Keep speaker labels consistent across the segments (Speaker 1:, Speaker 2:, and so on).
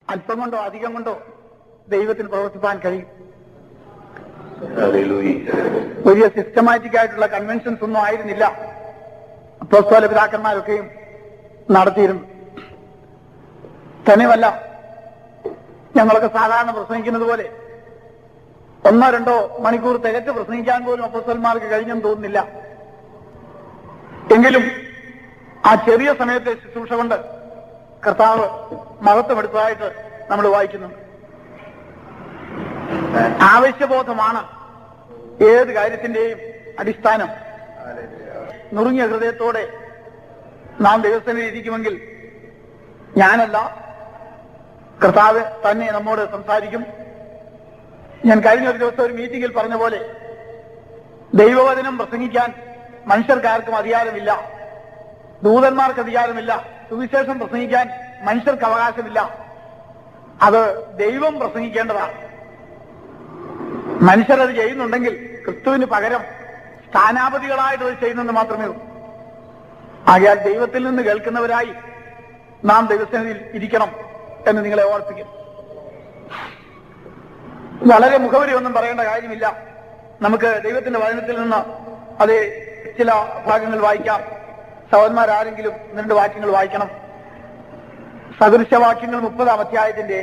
Speaker 1: അല്പം കൊണ്ടോ അധികം കൊണ്ടോ ദൈവത്തിന് പ്രവർത്തിപ്പാൻ കഴിയും വലിയ സിസ്റ്റമാറ്റിക് ആയിട്ടുള്ള കൺവെൻഷൻസ് ഒന്നും ആയിരുന്നില്ല അപ്പോസ്തോല പിതാക്കന്മാരൊക്കെയും നടത്തിയിരുന്നു തന്നെയുമല്ല ഞങ്ങളൊക്കെ സാധാരണ പ്രസംഗിക്കുന്നത് പോലെ ഒന്നോ രണ്ടോ മണിക്കൂർ തികച്ച് പ്രസംഗിക്കാൻ പോലും അപ്പോസ്തലന്മാർക്ക് കഴിഞ്ഞെന്ന് തോന്നുന്നില്ല എങ്കിലും ആ ചെറിയ സമയത്തെ ശുശ്രൂഷ കൊണ്ട് കർത്താവ് മഹത്വമെടുത്തതായിട്ട് നമ്മൾ വായിക്കുന്നുണ്ട് ആവശ്യബോധമാണ് ഏത് കാര്യത്തിന്റെയും അടിസ്ഥാനം നുറുങ്ങിയ ഹൃദയത്തോടെ നാം ദൈവസ്ഥനിൽ ഇരിക്കുമെങ്കിൽ ഞാനല്ല കർത്താവ് തന്നെ നമ്മോട് സംസാരിക്കും ഞാൻ കഴിഞ്ഞ ഒരു ദിവസം ഒരു മീറ്റിംഗിൽ പറഞ്ഞ പോലെ ദൈവവചനം പ്രസംഗിക്കാൻ മനുഷ്യർക്കാർക്കും അധികാരമില്ല ദൂതന്മാർക്ക് അധികാരമില്ല സുവിശേഷം പ്രസംഗിക്കാൻ മനുഷ്യർക്ക് അവകാശമില്ല അത് ദൈവം പ്രസംഗിക്കേണ്ടതാണ് മനുഷ്യരത് ചെയ്യുന്നുണ്ടെങ്കിൽ ക്രിസ്തുവിന് പകരം സ്ഥാനാപതികളായിട്ട് അത് ചെയ്യുന്നെന്ന് മാത്രമേ ഉള്ളൂ ആകയാൽ ദൈവത്തിൽ നിന്ന് കേൾക്കുന്നവരായി നാം ദൈവസേനയിൽ ഇരിക്കണം എന്ന് നിങ്ങളെ ഓർപ്പിക്കും വളരെ മുഖവരി ഒന്നും പറയേണ്ട കാര്യമില്ല നമുക്ക് ദൈവത്തിന്റെ വചനത്തിൽ നിന്ന് അതേ ചില ഭാഗങ്ങൾ വായിക്കാം സഹോദന്മാരാരെങ്കിലും ഒന്ന് രണ്ട് വാക്യങ്ങൾ വായിക്കണം സദൃശവാക്യങ്ങൾ മുപ്പതാം അധ്യായത്തിന്റെ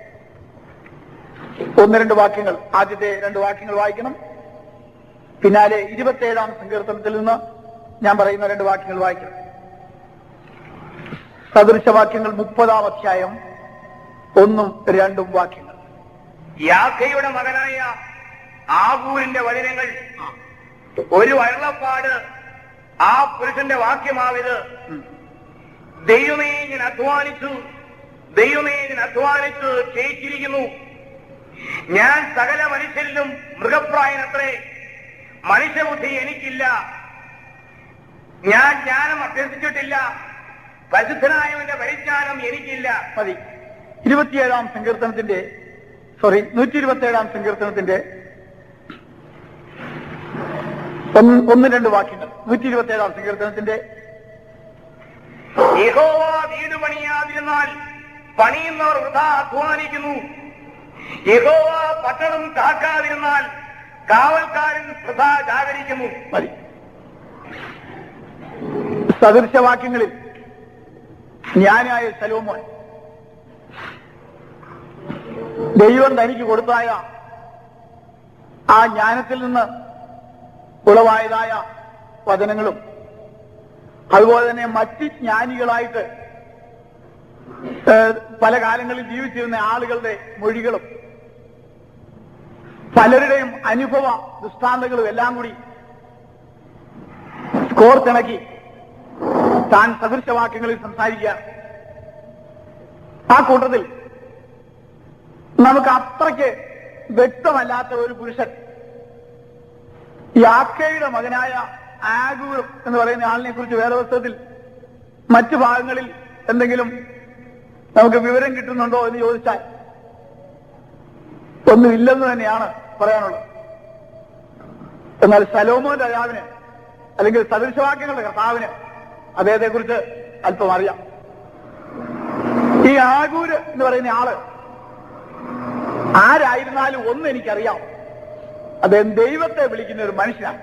Speaker 1: ഒന്ന് രണ്ട് വാക്യങ്ങൾ ആദ്യത്തെ രണ്ട് വാക്യങ്ങൾ വായിക്കണം പിന്നാലെ ഇരുപത്തേഴാം സങ്കീർത്തനത്തിൽ നിന്ന് ഞാൻ പറയുന്ന രണ്ട് വാക്യങ്ങൾ വായിക്കണം സദൃശവാക്യങ്ങൾ മുപ്പതാം അധ്യായം ഒന്നും രണ്ടും വാക്യങ്ങൾ
Speaker 2: യാക്കയുടെ മകനായ ആകൂരിന്റെ വചനങ്ങൾ ഒരു വയറപ്പാട് ആ പുരുഷന്റെ വാക്യമാവിത്
Speaker 1: ഉം.
Speaker 2: ദൈവമേ ഞാൻ അധ്വാനിച്ചു ദൈവമേ ഞാൻ അധ്വാനിച്ചു ക്ഷയിച്ചിരിക്കുന്നു ഞാൻ സകല മനുഷ്യരിലും മൃഗപ്രായനത്രേ മനുഷ്യബുദ്ധി എനിക്കില്ല ഞാൻ ജ്ഞാനം അഭ്യസിച്ചിട്ടില്ല പരിശുദ്ധനായവന്റെ പരിജ്ഞാനം എനിക്കില്ല
Speaker 1: മതി ഇരുപത്തിയേഴാം സങ്കീർത്തനത്തിന്റെ സോറി നൂറ്റി ഇരുപത്തിയേഴാം സങ്കീർത്തനത്തിന്റെ ഒന്ന് ഒന്ന് രണ്ട് വാക്യങ്ങൾ നൂറ്റി ഇരുപത്തിയേഴാം സങ്കീർത്തനത്തിന്റെ
Speaker 2: യഹോവ വീട് പണിയാതിരുന്നാൽ പണിയുന്നവർ വൃഥാ അധ്വാനിക്കുന്നു യഹോവ പട്ടണം കാക്കാതിരുന്നാൽ കാവൽക്കാരൻ വൃഥാ ജാഗരിക്കുന്നു
Speaker 1: മതി സദൃശവാക്യങ്ങളിൽ ജ്ഞാനായ സലോമോൻ ദൈവം തനിക്ക് കൊടുത്തായ ആ ജ്ഞാനത്തിൽ നിന്ന് ഉളവായതായ വചനങ്ങളും അതുപോലെ തന്നെ മറ്റ് ജ്ഞാനികളായിട്ട് ഏഹ്, പല കാലങ്ങളിൽ ജീവിച്ചിരുന്ന ആളുകളുടെ മൊഴികളും പലരുടെയും അനുഭവ ദൃഷ്ടാന്തങ്ങളും എല്ലാം കൂടി കോർത്തിണക്കി താൻ സദൃശവാക്യങ്ങളിൽ സംസാരിക്കുക ആ കൂട്ടത്തിൽ നമുക്ക് അത്രയ്ക്ക് വ്യക്തമല്ലാത്ത ഒരു പുരുഷൻ യാക്കയുടെ മകനായ ആഗൂർ എന്ന് പറയുന്ന ആളിനെ കുറിച്ച് വേറെ പുസ്തകത്തിൽ മറ്റു ഭാഗങ്ങളിൽ എന്തെങ്കിലും നമുക്ക് വിവരം കിട്ടുന്നുണ്ടോ എന്ന് ചോദിച്ചാൽ ഒന്നുമില്ലെന്ന് തന്നെയാണ് പറയാനുള്ളത് എന്നാൽ സലോമോൻ രാജാവിന് അല്ലെങ്കിൽ സദൃശവാക്യങ്ങളുടെ കർത്താവിന് അദ്ദേഹത്തെ കുറിച്ച് അല്പം അറിയാം ഈ ആഗൂര് എന്ന് പറയുന്ന ആള് ആരായിരുന്നാലും ഒന്ന് എനിക്കറിയാം അദ്ദേഹം ദൈവത്തെ വിളിക്കുന്ന ഒരു മനുഷ്യനാണ്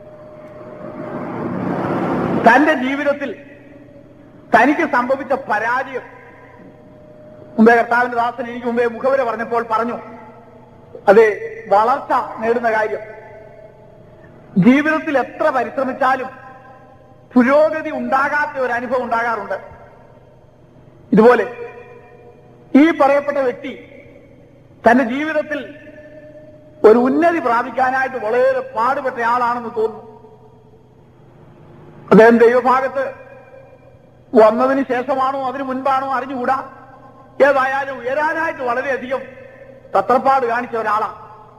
Speaker 1: തന്റെ ജീവിതത്തിൽ തനിക്ക് സംഭവിച്ച പരാജയം മുമ്പേ കർത്താവിന്റെ ദാസൻ എനിക്ക് മുമ്പേ മുഖവര പറഞ്ഞപ്പോൾ പറഞ്ഞു അതെ വളർച്ച നേടുന്ന കാര്യം ജീവിതത്തിൽ എത്ര പരിശ്രമിച്ചാലും പുരോഗതി ഉണ്ടാകാത്ത ഒരു അനുഭവം ഉണ്ടാകാറുണ്ട് ഇതുപോലെ ഈ പറയപ്പെട്ട വ്യക്തി തന്റെ ജീവിതത്തിൽ ഒരു ഉന്നതി പ്രാപിക്കാനായിട്ട് വളരെ പാടുപെട്ട ആളാണെന്ന് തോന്നുന്നു അദ്ദേഹം ദൈവഭാഗത്ത് വന്നതിന് ശേഷമാണോ അതിനു മുൻപാണോ അറിഞ്ഞുകൂടാ ഏതായാലും ഉയരാനായിട്ട് വളരെയധികം തത്രപ്പാട് കാണിച്ച ഒരാളാണ്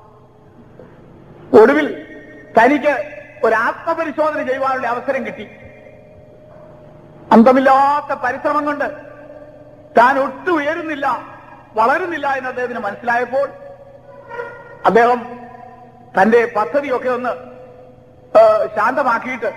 Speaker 1: ഒടുവിൽ തനിക്ക് ഒരു ആത്മപരിശോധന ചെയ്യുവാനുള്ള അവസരം കിട്ടി അന്തമില്ലാത്ത പരിശ്രമം കൊണ്ട് താൻ ഒട്ടും ഉയരുന്നില്ല വളരുന്നില്ല എന്ന് അദ്ദേഹത്തിന് മനസ്സിലായപ്പോൾ അദ്ദേഹം തന്റെ പദ്ധതിയൊക്കെ ഒന്ന് ആ, ശാന്തമാക്കിയിട്ട്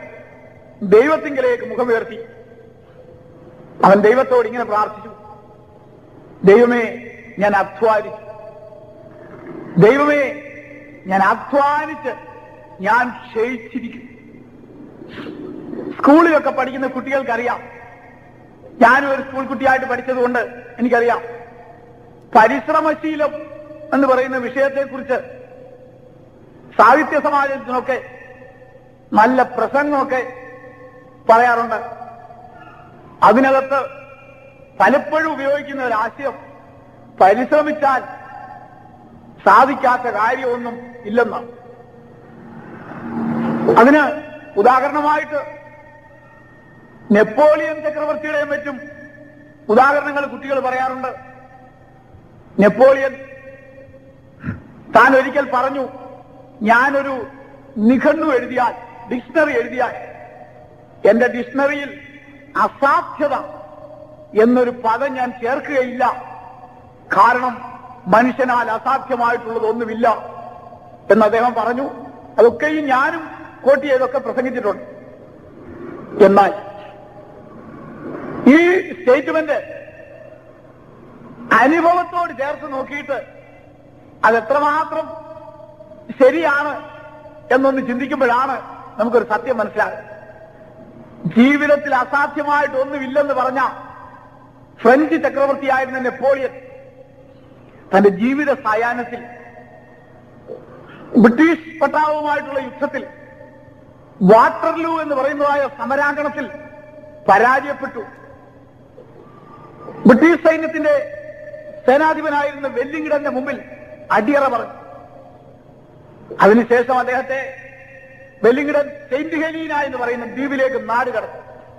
Speaker 1: ദൈവത്തിങ്കിലേക്ക് മുഖമുയർത്തി അവൻ ദൈവത്തോട് ഇങ്ങനെ പ്രാർത്ഥിച്ചു ദൈവമേ ഞാൻ അധ്വാനിച്ചു ദൈവമേ ഞാൻ അധ്വാനിച്ച് ഞാൻ ക്ഷയിച്ചിരിക്കുന്നു സ്കൂളിലൊക്കെ പഠിക്കുന്ന കുട്ടികൾക്കറിയാം ഞാനും ഒരു സ്കൂൾ കുട്ടിയായിട്ട് പഠിച്ചതുകൊണ്ട് എനിക്കറിയാം പരിശ്രമശീലം എന്ന് പറയുന്ന വിഷയത്തെക്കുറിച്ച് സാഹിത്യ സമാജത്തിനൊക്കെ നല്ല പ്രസംഗമൊക്കെ പറയാറുണ്ട് അതിനകത്ത് പലപ്പോഴും ഉപയോഗിക്കുന്ന ഒരു ആശയം പരിശ്രമിച്ചാൽ സാധിക്കാത്ത കാര്യമൊന്നും ഇല്ലെന്നാണ് അതിന് ഉദാഹരണമായിട്ട് നെപ്പോളിയൻ ചക്രവർത്തിയുടെയും മറ്റും ഉദാഹരണങ്ങൾ കുട്ടികൾ പറയാറുണ്ട് നെപ്പോളിയൻ താൻ ഒരിക്കൽ പറഞ്ഞു ഞാനൊരു നിഘണ്ടു എഴുതിയാൽ ഡിക്ഷണറി എഴുതിയാൽ എന്റെ ഡിക്ഷണറിയിൽ അസാധ്യത എന്നൊരു പദം ഞാൻ ചേർക്കുകയില്ല കാരണം മനുഷ്യനാൽ അസാധ്യമായിട്ടുള്ളത് ഒന്നുമില്ല എന്ന് അദ്ദേഹം പറഞ്ഞു അതൊക്കെയും ഞാനും കോട്ട് ചെയ്തൊക്കെ പ്രസംഗിച്ചിട്ടുണ്ട് എന്നാൽ ഈ സ്റ്റേറ്റ്മെന്റ് അനുഭവത്തോട് ചേർത്ത് നോക്കിയിട്ട് അത് എത്രമാത്രം ശരിയാണ് എന്നൊന്ന് ചിന്തിക്കുമ്പോഴാണ് നമുക്കൊരു സത്യം മനസ്സിലാകുന്നത് ജീവിതത്തിൽ അസാധ്യമായിട്ട് ഒന്നുമില്ലെന്ന് പറഞ്ഞ ഫ്രഞ്ച് ചക്രവർത്തിയായിരുന്ന നെപ്പോളിയൻ തന്റെ ജീവിത സായാഹ്നത്തിൽ ബ്രിട്ടീഷ് പട്ടാളവുമായിട്ടുള്ള യുദ്ധത്തിൽ വാട്ടർലൂ എന്ന് പറയുന്നതായ സമരാങ്കണത്തിൽ പരാജയപ്പെട്ടു ബ്രിട്ടീഷ് സൈന്യത്തിന്റെ സേനാധിപനായിരുന്ന വെല്ലിംഗ്ടന്റെ മുമ്പിൽ അടിയറ പറഞ്ഞു അതിനുശേഷം അദ്ദേഹത്തെ വെല്ലിംഗ്ടൺ സെയിന്റ് ഹെലീന എന്ന് പറയുന്ന ദ്വീപിലേക്ക് നാട് കടന്നു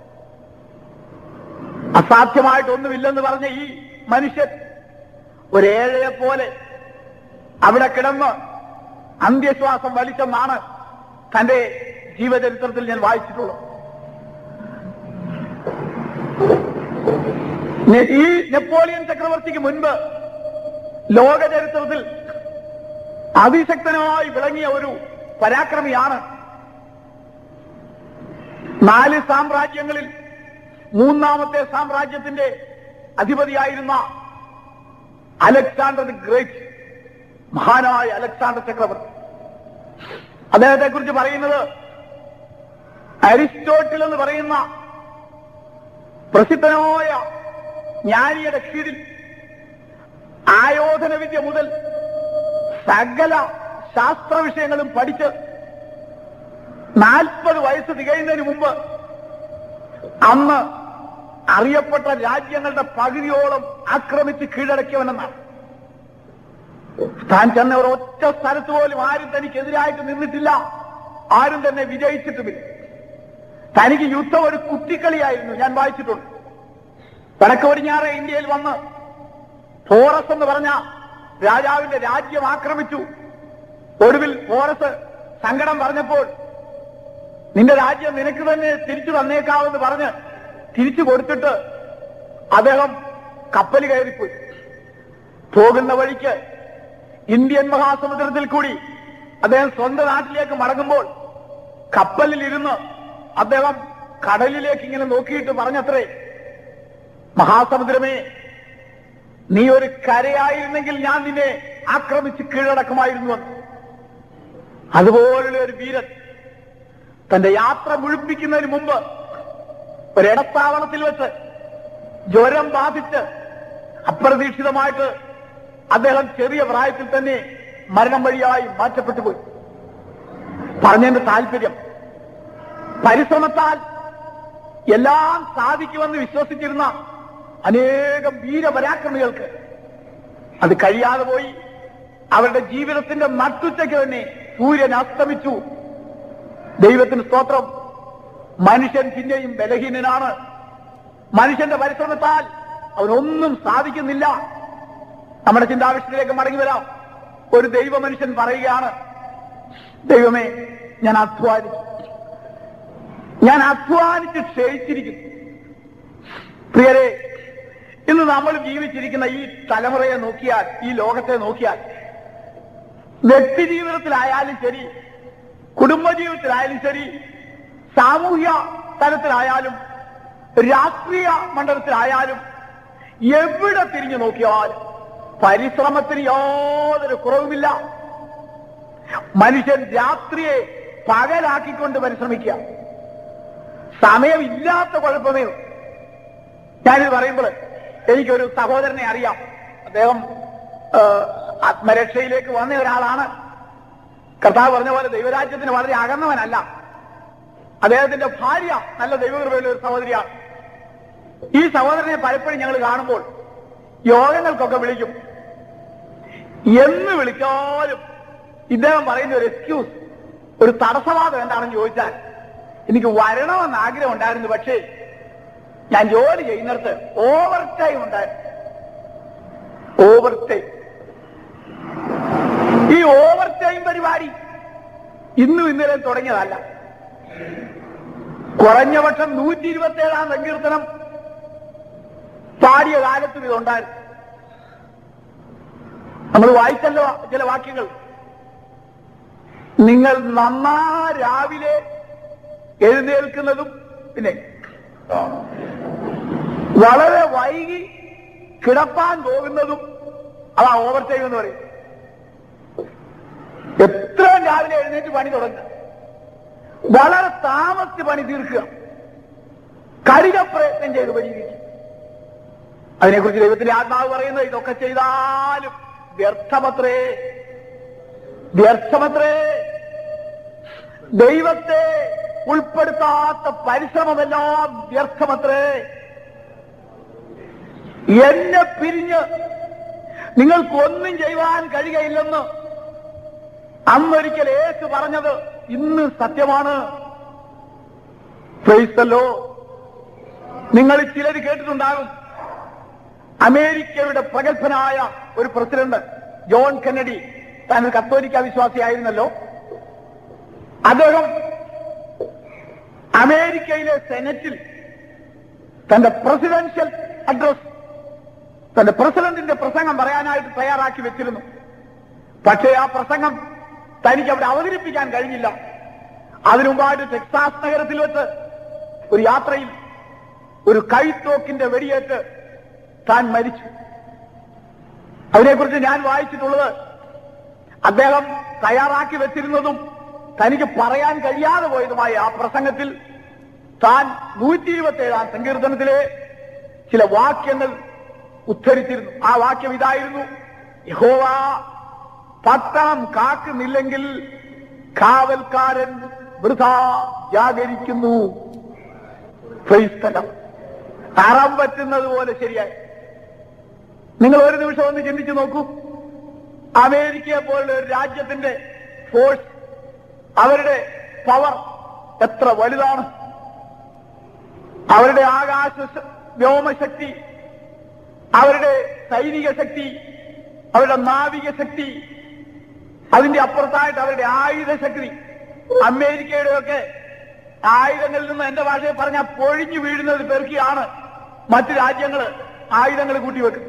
Speaker 1: അസാധ്യമായിട്ടൊന്നുമില്ലെന്ന് പറഞ്ഞ ഈ മനുഷ്യൻ ഒരേഴയെ പോലെ അവിടെ കിടന്ന് അന്ത്യശ്വാസം വലിച്ചെന്നാണ് തന്റെ ജീവചരിത്രത്തിൽ ഞാൻ വായിച്ചിട്ടുള്ളത് നെ- ഈ നെപ്പോളിയൻ ചക്രവർത്തിക്ക് മുൻപ് ലോക ചരിത്രത്തിൽ അതിശക്തനായി വിളങ്ങിയ ഒരു പരാക്രമിയാണ് നാല് സാമ്രാജ്യങ്ങളിൽ മൂന്നാമത്തെ സാമ്രാജ്യത്തിന്റെ അധിപതിയായിരുന്ന അലക്സാണ്ടർ ദി ഗ്രേറ്റ് മഹാനായ അലക്സാണ്ടർ ചക്രവർത്തി അദ്ദേഹത്തെ കുറിച്ച് പറയുന്നത് അരിസ്റ്റോട്ടിൽ എന്ന് പറയുന്ന പ്രസിദ്ധനായ ജ്ഞാനിയുടെ കീഴിൽ ആയോധന വിദ്യ മുതൽ സകല ശാസ്ത്ര വിഷയങ്ങളും പഠിച്ച് നാൽപ്പത് വയസ്സ് തികയുന്നതിന് മുമ്പ് അന്ന് അറിയപ്പെട്ട രാജ്യങ്ങളുടെ പകുതിയോളം ആക്രമിച്ച് കീഴടക്കിയവനെന്നാണ് താൻ ചെന്ന ഒരൊറ്റ സ്ഥലത്ത് പോലും ആരും തനിക്കെതിരായിട്ട് നിന്നിട്ടില്ല ആരും തന്നെ വിജയിച്ചിട്ടുമില്ല തനിക്ക് യുദ്ധം ഒരു കുട്ടിക്കളിയായിരുന്നു ഞാൻ വായിച്ചിട്ടുണ്ട് വടക്ക് പടിഞ്ഞാറ് ഇന്ത്യയിൽ വന്ന് ഫോറസ് എന്ന് പറഞ്ഞ രാജാവിന്റെ രാജ്യം ആക്രമിച്ചു ഒടുവിൽ ഫോറസ് സങ്കടം പറഞ്ഞപ്പോൾ നിന്റെ രാജ്യം നിനക്ക് തന്നെ തിരിച്ചു തന്നേക്കാവെന്ന് പറഞ്ഞ് തിരിച്ചു കൊടുത്തിട്ട് അദ്ദേഹം കപ്പൽ കയറിപ്പോയി പോകുന്ന വഴിക്ക് ഇന്ത്യൻ മഹാസമുദ്രത്തിൽ കൂടി അദ്ദേഹം സ്വന്തം നാട്ടിലേക്ക് മടങ്ങുമ്പോൾ കപ്പലിൽ ഇരുന്ന് അദ്ദേഹം കടലിലേക്ക് ഇങ്ങനെ നോക്കിയിട്ട് പറഞ്ഞത്രേ മഹാസമുദ്രമേ നീ ഒരു കരയായിരുന്നെങ്കിൽ ഞാൻ നിന്നെ ആക്രമിച്ച് കീഴടക്കുമായിരുന്നു എന്ന് അതുപോലുള്ള ഒരു വീരൻ തന്റെ യാത്ര മുഴുപ്പിക്കുന്നതിന് മുമ്പ് ഒരിടത്താവളത്തിൽ വെച്ച് ജ്വരം ബാധിച്ച് അപ്രതീക്ഷിതമായിട്ട് അദ്ദേഹം ചെറിയ പ്രായത്തിൽ തന്നെ മരണം വഴിയായി മാറ്റപ്പെട്ടു പോയി പറഞ്ഞതിന്റെ താല്പര്യം പരിശ്രമത്താൽ എല്ലാം സാധിക്കുമെന്ന് വിശ്വസിച്ചിരുന്ന അനേകം വീരപരാക്രമികൾക്ക് അത് കഴിയാതെ പോയി അവരുടെ ജീവിതത്തിന്റെ നട്ടുച്ചയ്ക്ക് തന്നെ സൂര്യൻ അസ്തമിച്ചു ദൈവത്തിന് സ്തോത്രം മനുഷ്യൻ പിന്നെയും ബലഹീനനാണ് മനുഷ്യന്റെ പരിശ്രമത്താൽ അവനൊന്നും സാധിക്കുന്നില്ല നമ്മുടെ ചിന്താവിഷയത്തിലേക്ക് മടങ്ങി വരാം ഒരു ദൈവ മനുഷ്യൻ പറയുകയാണ് ദൈവമേ ഞാൻ അധ്വാനിച്ചു ഞാൻ അധ്വാനിച്ച് ക്ഷയിച്ചിരിക്കുന്നു പ്രിയരെ ഇന്ന് നമ്മൾ ജീവിച്ചിരിക്കുന്ന ഈ തലമുറയെ നോക്കിയാൽ ഈ ലോകത്തെ നോക്കിയാൽ വ്യക്തി ജീവിതത്തിലായാലും ശരി കുടുംബജീവിതത്തിലായാലും ശരി സാമൂഹ്യ തലത്തിലായാലും രാഷ്ട്രീയ മണ്ഡലത്തിലായാലും എവിടെ തിരിഞ്ഞു നോക്കിയാലും പരിശ്രമത്തിന് യാതൊരു കുറവുമില്ല മനുഷ്യൻ രാത്രിയെ പകലാക്കിക്കൊണ്ട് പരിശ്രമിക്കുക സമയമില്ലാത്ത കുഴപ്പമേ ഉള്ളൂ. ഞാനിത് പറയുമ്പോൾ എനിക്കൊരു സഹോദരനെ അറിയാം അദ്ദേഹം ആ, ആത്മരക്ഷയിലേക്ക് വന്ന ഒരാളാണ് കർത്താവ് പറഞ്ഞ പോലെ ദൈവരാജ്യത്തിന് വളരെ അകന്നവനല്ല അദ്ദേഹത്തിന്റെ ഭാര്യ നല്ല ദൈവകൃപയുള്ള ഒരു സഹോദരിയാണ് ഈ സഹോദരനെ പലപ്പോഴും ഞങ്ങൾ കാണുമ്പോൾ യോഗങ്ങൾക്കൊക്കെ വിളിക്കും എന്ന് വിളിച്ചാലും ഇദ്ദേഹം പറയുന്ന ഒരു എക്സ്ക്യൂസ് ഒരു തടസ്സവാദം എന്താണെന്ന് ചോദിച്ചാൽ എനിക്ക് വരണമെന്ന് ആഗ്രഹം ഉണ്ടായിരുന്നു പക്ഷേ ഞാൻ ജോലി ചെയ്യുന്നിടത്ത് ഓവർ ടൈം ഉണ്ടായിരുന്നു ഓവർ ടൈം ഈ ഓവർ ടൈം പരിപാടി ഇന്നും ഇന്നലെ തുടങ്ങിയതല്ല കുറഞ്ഞ പക്ഷം നൂറ്റി ഇരുപത്തി ഏഴാം സങ്കീർത്തനം പാടിയ കാലത്തും ഇതുണ്ടായിരുന്നു നമ്മൾ വായിച്ചല്ലോ ചില വാക്യങ്ങൾ നിങ്ങൾ നന്നാ രാവിലെ എഴുന്നേൽക്കുന്നതും പിന്നെ വളരെ വൈകി കിടപ്പാൻ പോകുന്നതും അതാ ഓവർ ടൈം എന്ന് പറയും എത്രയും രാവിലെ എഴുന്നേറ്റ് പണി തുടങ്ങുക വളരെ താമസിച്ച് പണി തീർക്കുക കഠിന പ്രയത്നം ചെയ്ത് പരിഹരിക്കും അതിനെക്കുറിച്ച് ദൈവത്തിന്റെ ആത്മാവ് പറയുന്നത് ഇതൊക്കെ ചെയ്താലും വ്യർത്ഥമത്രേ വ്യർത്ഥമത്രേ ദൈവത്തെ ഉൾപ്പെടുത്താത്ത പരിശ്രമമെല്ലാം വ്യർത്ഥമത്രേ എന്നെ പിരിഞ്ഞ് നിങ്ങൾക്കൊന്നും ചെയ്യുവാൻ കഴിയുകയില്ലെന്ന് അന്നൊരിക്കൽ യേശു പറഞ്ഞത് ഇന്ന് സത്യമാണ് ക്രൈസ്തല്ലോ നിങ്ങൾ ചിലർ കേട്ടിട്ടുണ്ടാകും അമേരിക്കയുടെ പ്രഗത്ഭനായ ഒരു പ്രസിഡന്റ് ജോൺ കെന്നഡി താൻ ഒരു കത്തോലിക്ക വിശ്വാസിയായിരുന്നല്ലോ അദ്ദേഹം അമേരിക്കയിലെ സെനറ്റിൽ തന്റെ പ്രസിഡൻഷ്യൽ അഡ്രസ് തന്റെ പ്രസിഡന്റിന്റെ പ്രസംഗം പറയാനായിട്ട് തയ്യാറാക്കി വെച്ചിരുന്നു പക്ഷേ ആ പ്രസംഗം തനിക്ക് അവിടെ അവതരിപ്പിക്കാൻ കഴിഞ്ഞില്ല അതിനു മുമ്പായിട്ട് ടെക്സാസ് നഗരത്തിൽ വെച്ച് ഒരു യാത്രയിൽ ഒരു കൈത്തോക്കിന്റെ വെടിയേറ്റ് താൻ മരിച്ചു അതിനെക്കുറിച്ച് ഞാൻ വായിച്ചിട്ടുള്ളത് അദ്ദേഹം തയ്യാറാക്കി വെച്ചിരുന്നതും തനിക്ക് പറയാൻ കഴിയാതെ പോയതുമായ ആ പ്രസംഗത്തിൽ താൻ നൂറ്റി ഇരുപത്തി ഏഴാം സങ്കീർത്തനത്തിലെ ചില വാക്യങ്ങൾ ഉദ്ധരിച്ചിരുന്നു ആ വാക്യം ഇതായിരുന്നു യഹോവ പട്ടണം കാക്കുന്നില്ലെങ്കിൽ കാവൽക്കാരൻ വൃഥാ ജാഗരിക്കുന്നു ക്രൈസ്തലം അറം പറ്റുന്നത് പോലെ ശരിയായി നിങ്ങൾ ഒരു നിമിഷം ഒന്ന് ചിന്തിച്ചു നോക്കൂ അമേരിക്കയെ പോലുള്ള ഒരു രാജ്യത്തിന്റെ ഫോഴ്സ് അവരുടെ പവർ എത്ര വലുതാണ് അവരുടെ ആകാശ ശ- വ്യോമശക്തി അവരുടെ സൈനിക ശക്തി അവരുടെ നാവിക ശക്തി അതിന്റെ അപ്പുറത്തായിട്ട് അവരുടെ ആയുധ ശക്തി അമേരിക്കയുടെ ഒക്കെ ആയുധങ്ങളിൽ നിന്ന് എന്റെ ഭാഷയിൽ പറഞ്ഞാൽ പൊഴിഞ്ഞു വീഴുന്നത് പെറുക്കിയാണ് മറ്റു രാജ്യങ്ങൾ ആയുധങ്ങൾ കൂട്ടിവെക്കുന്നത്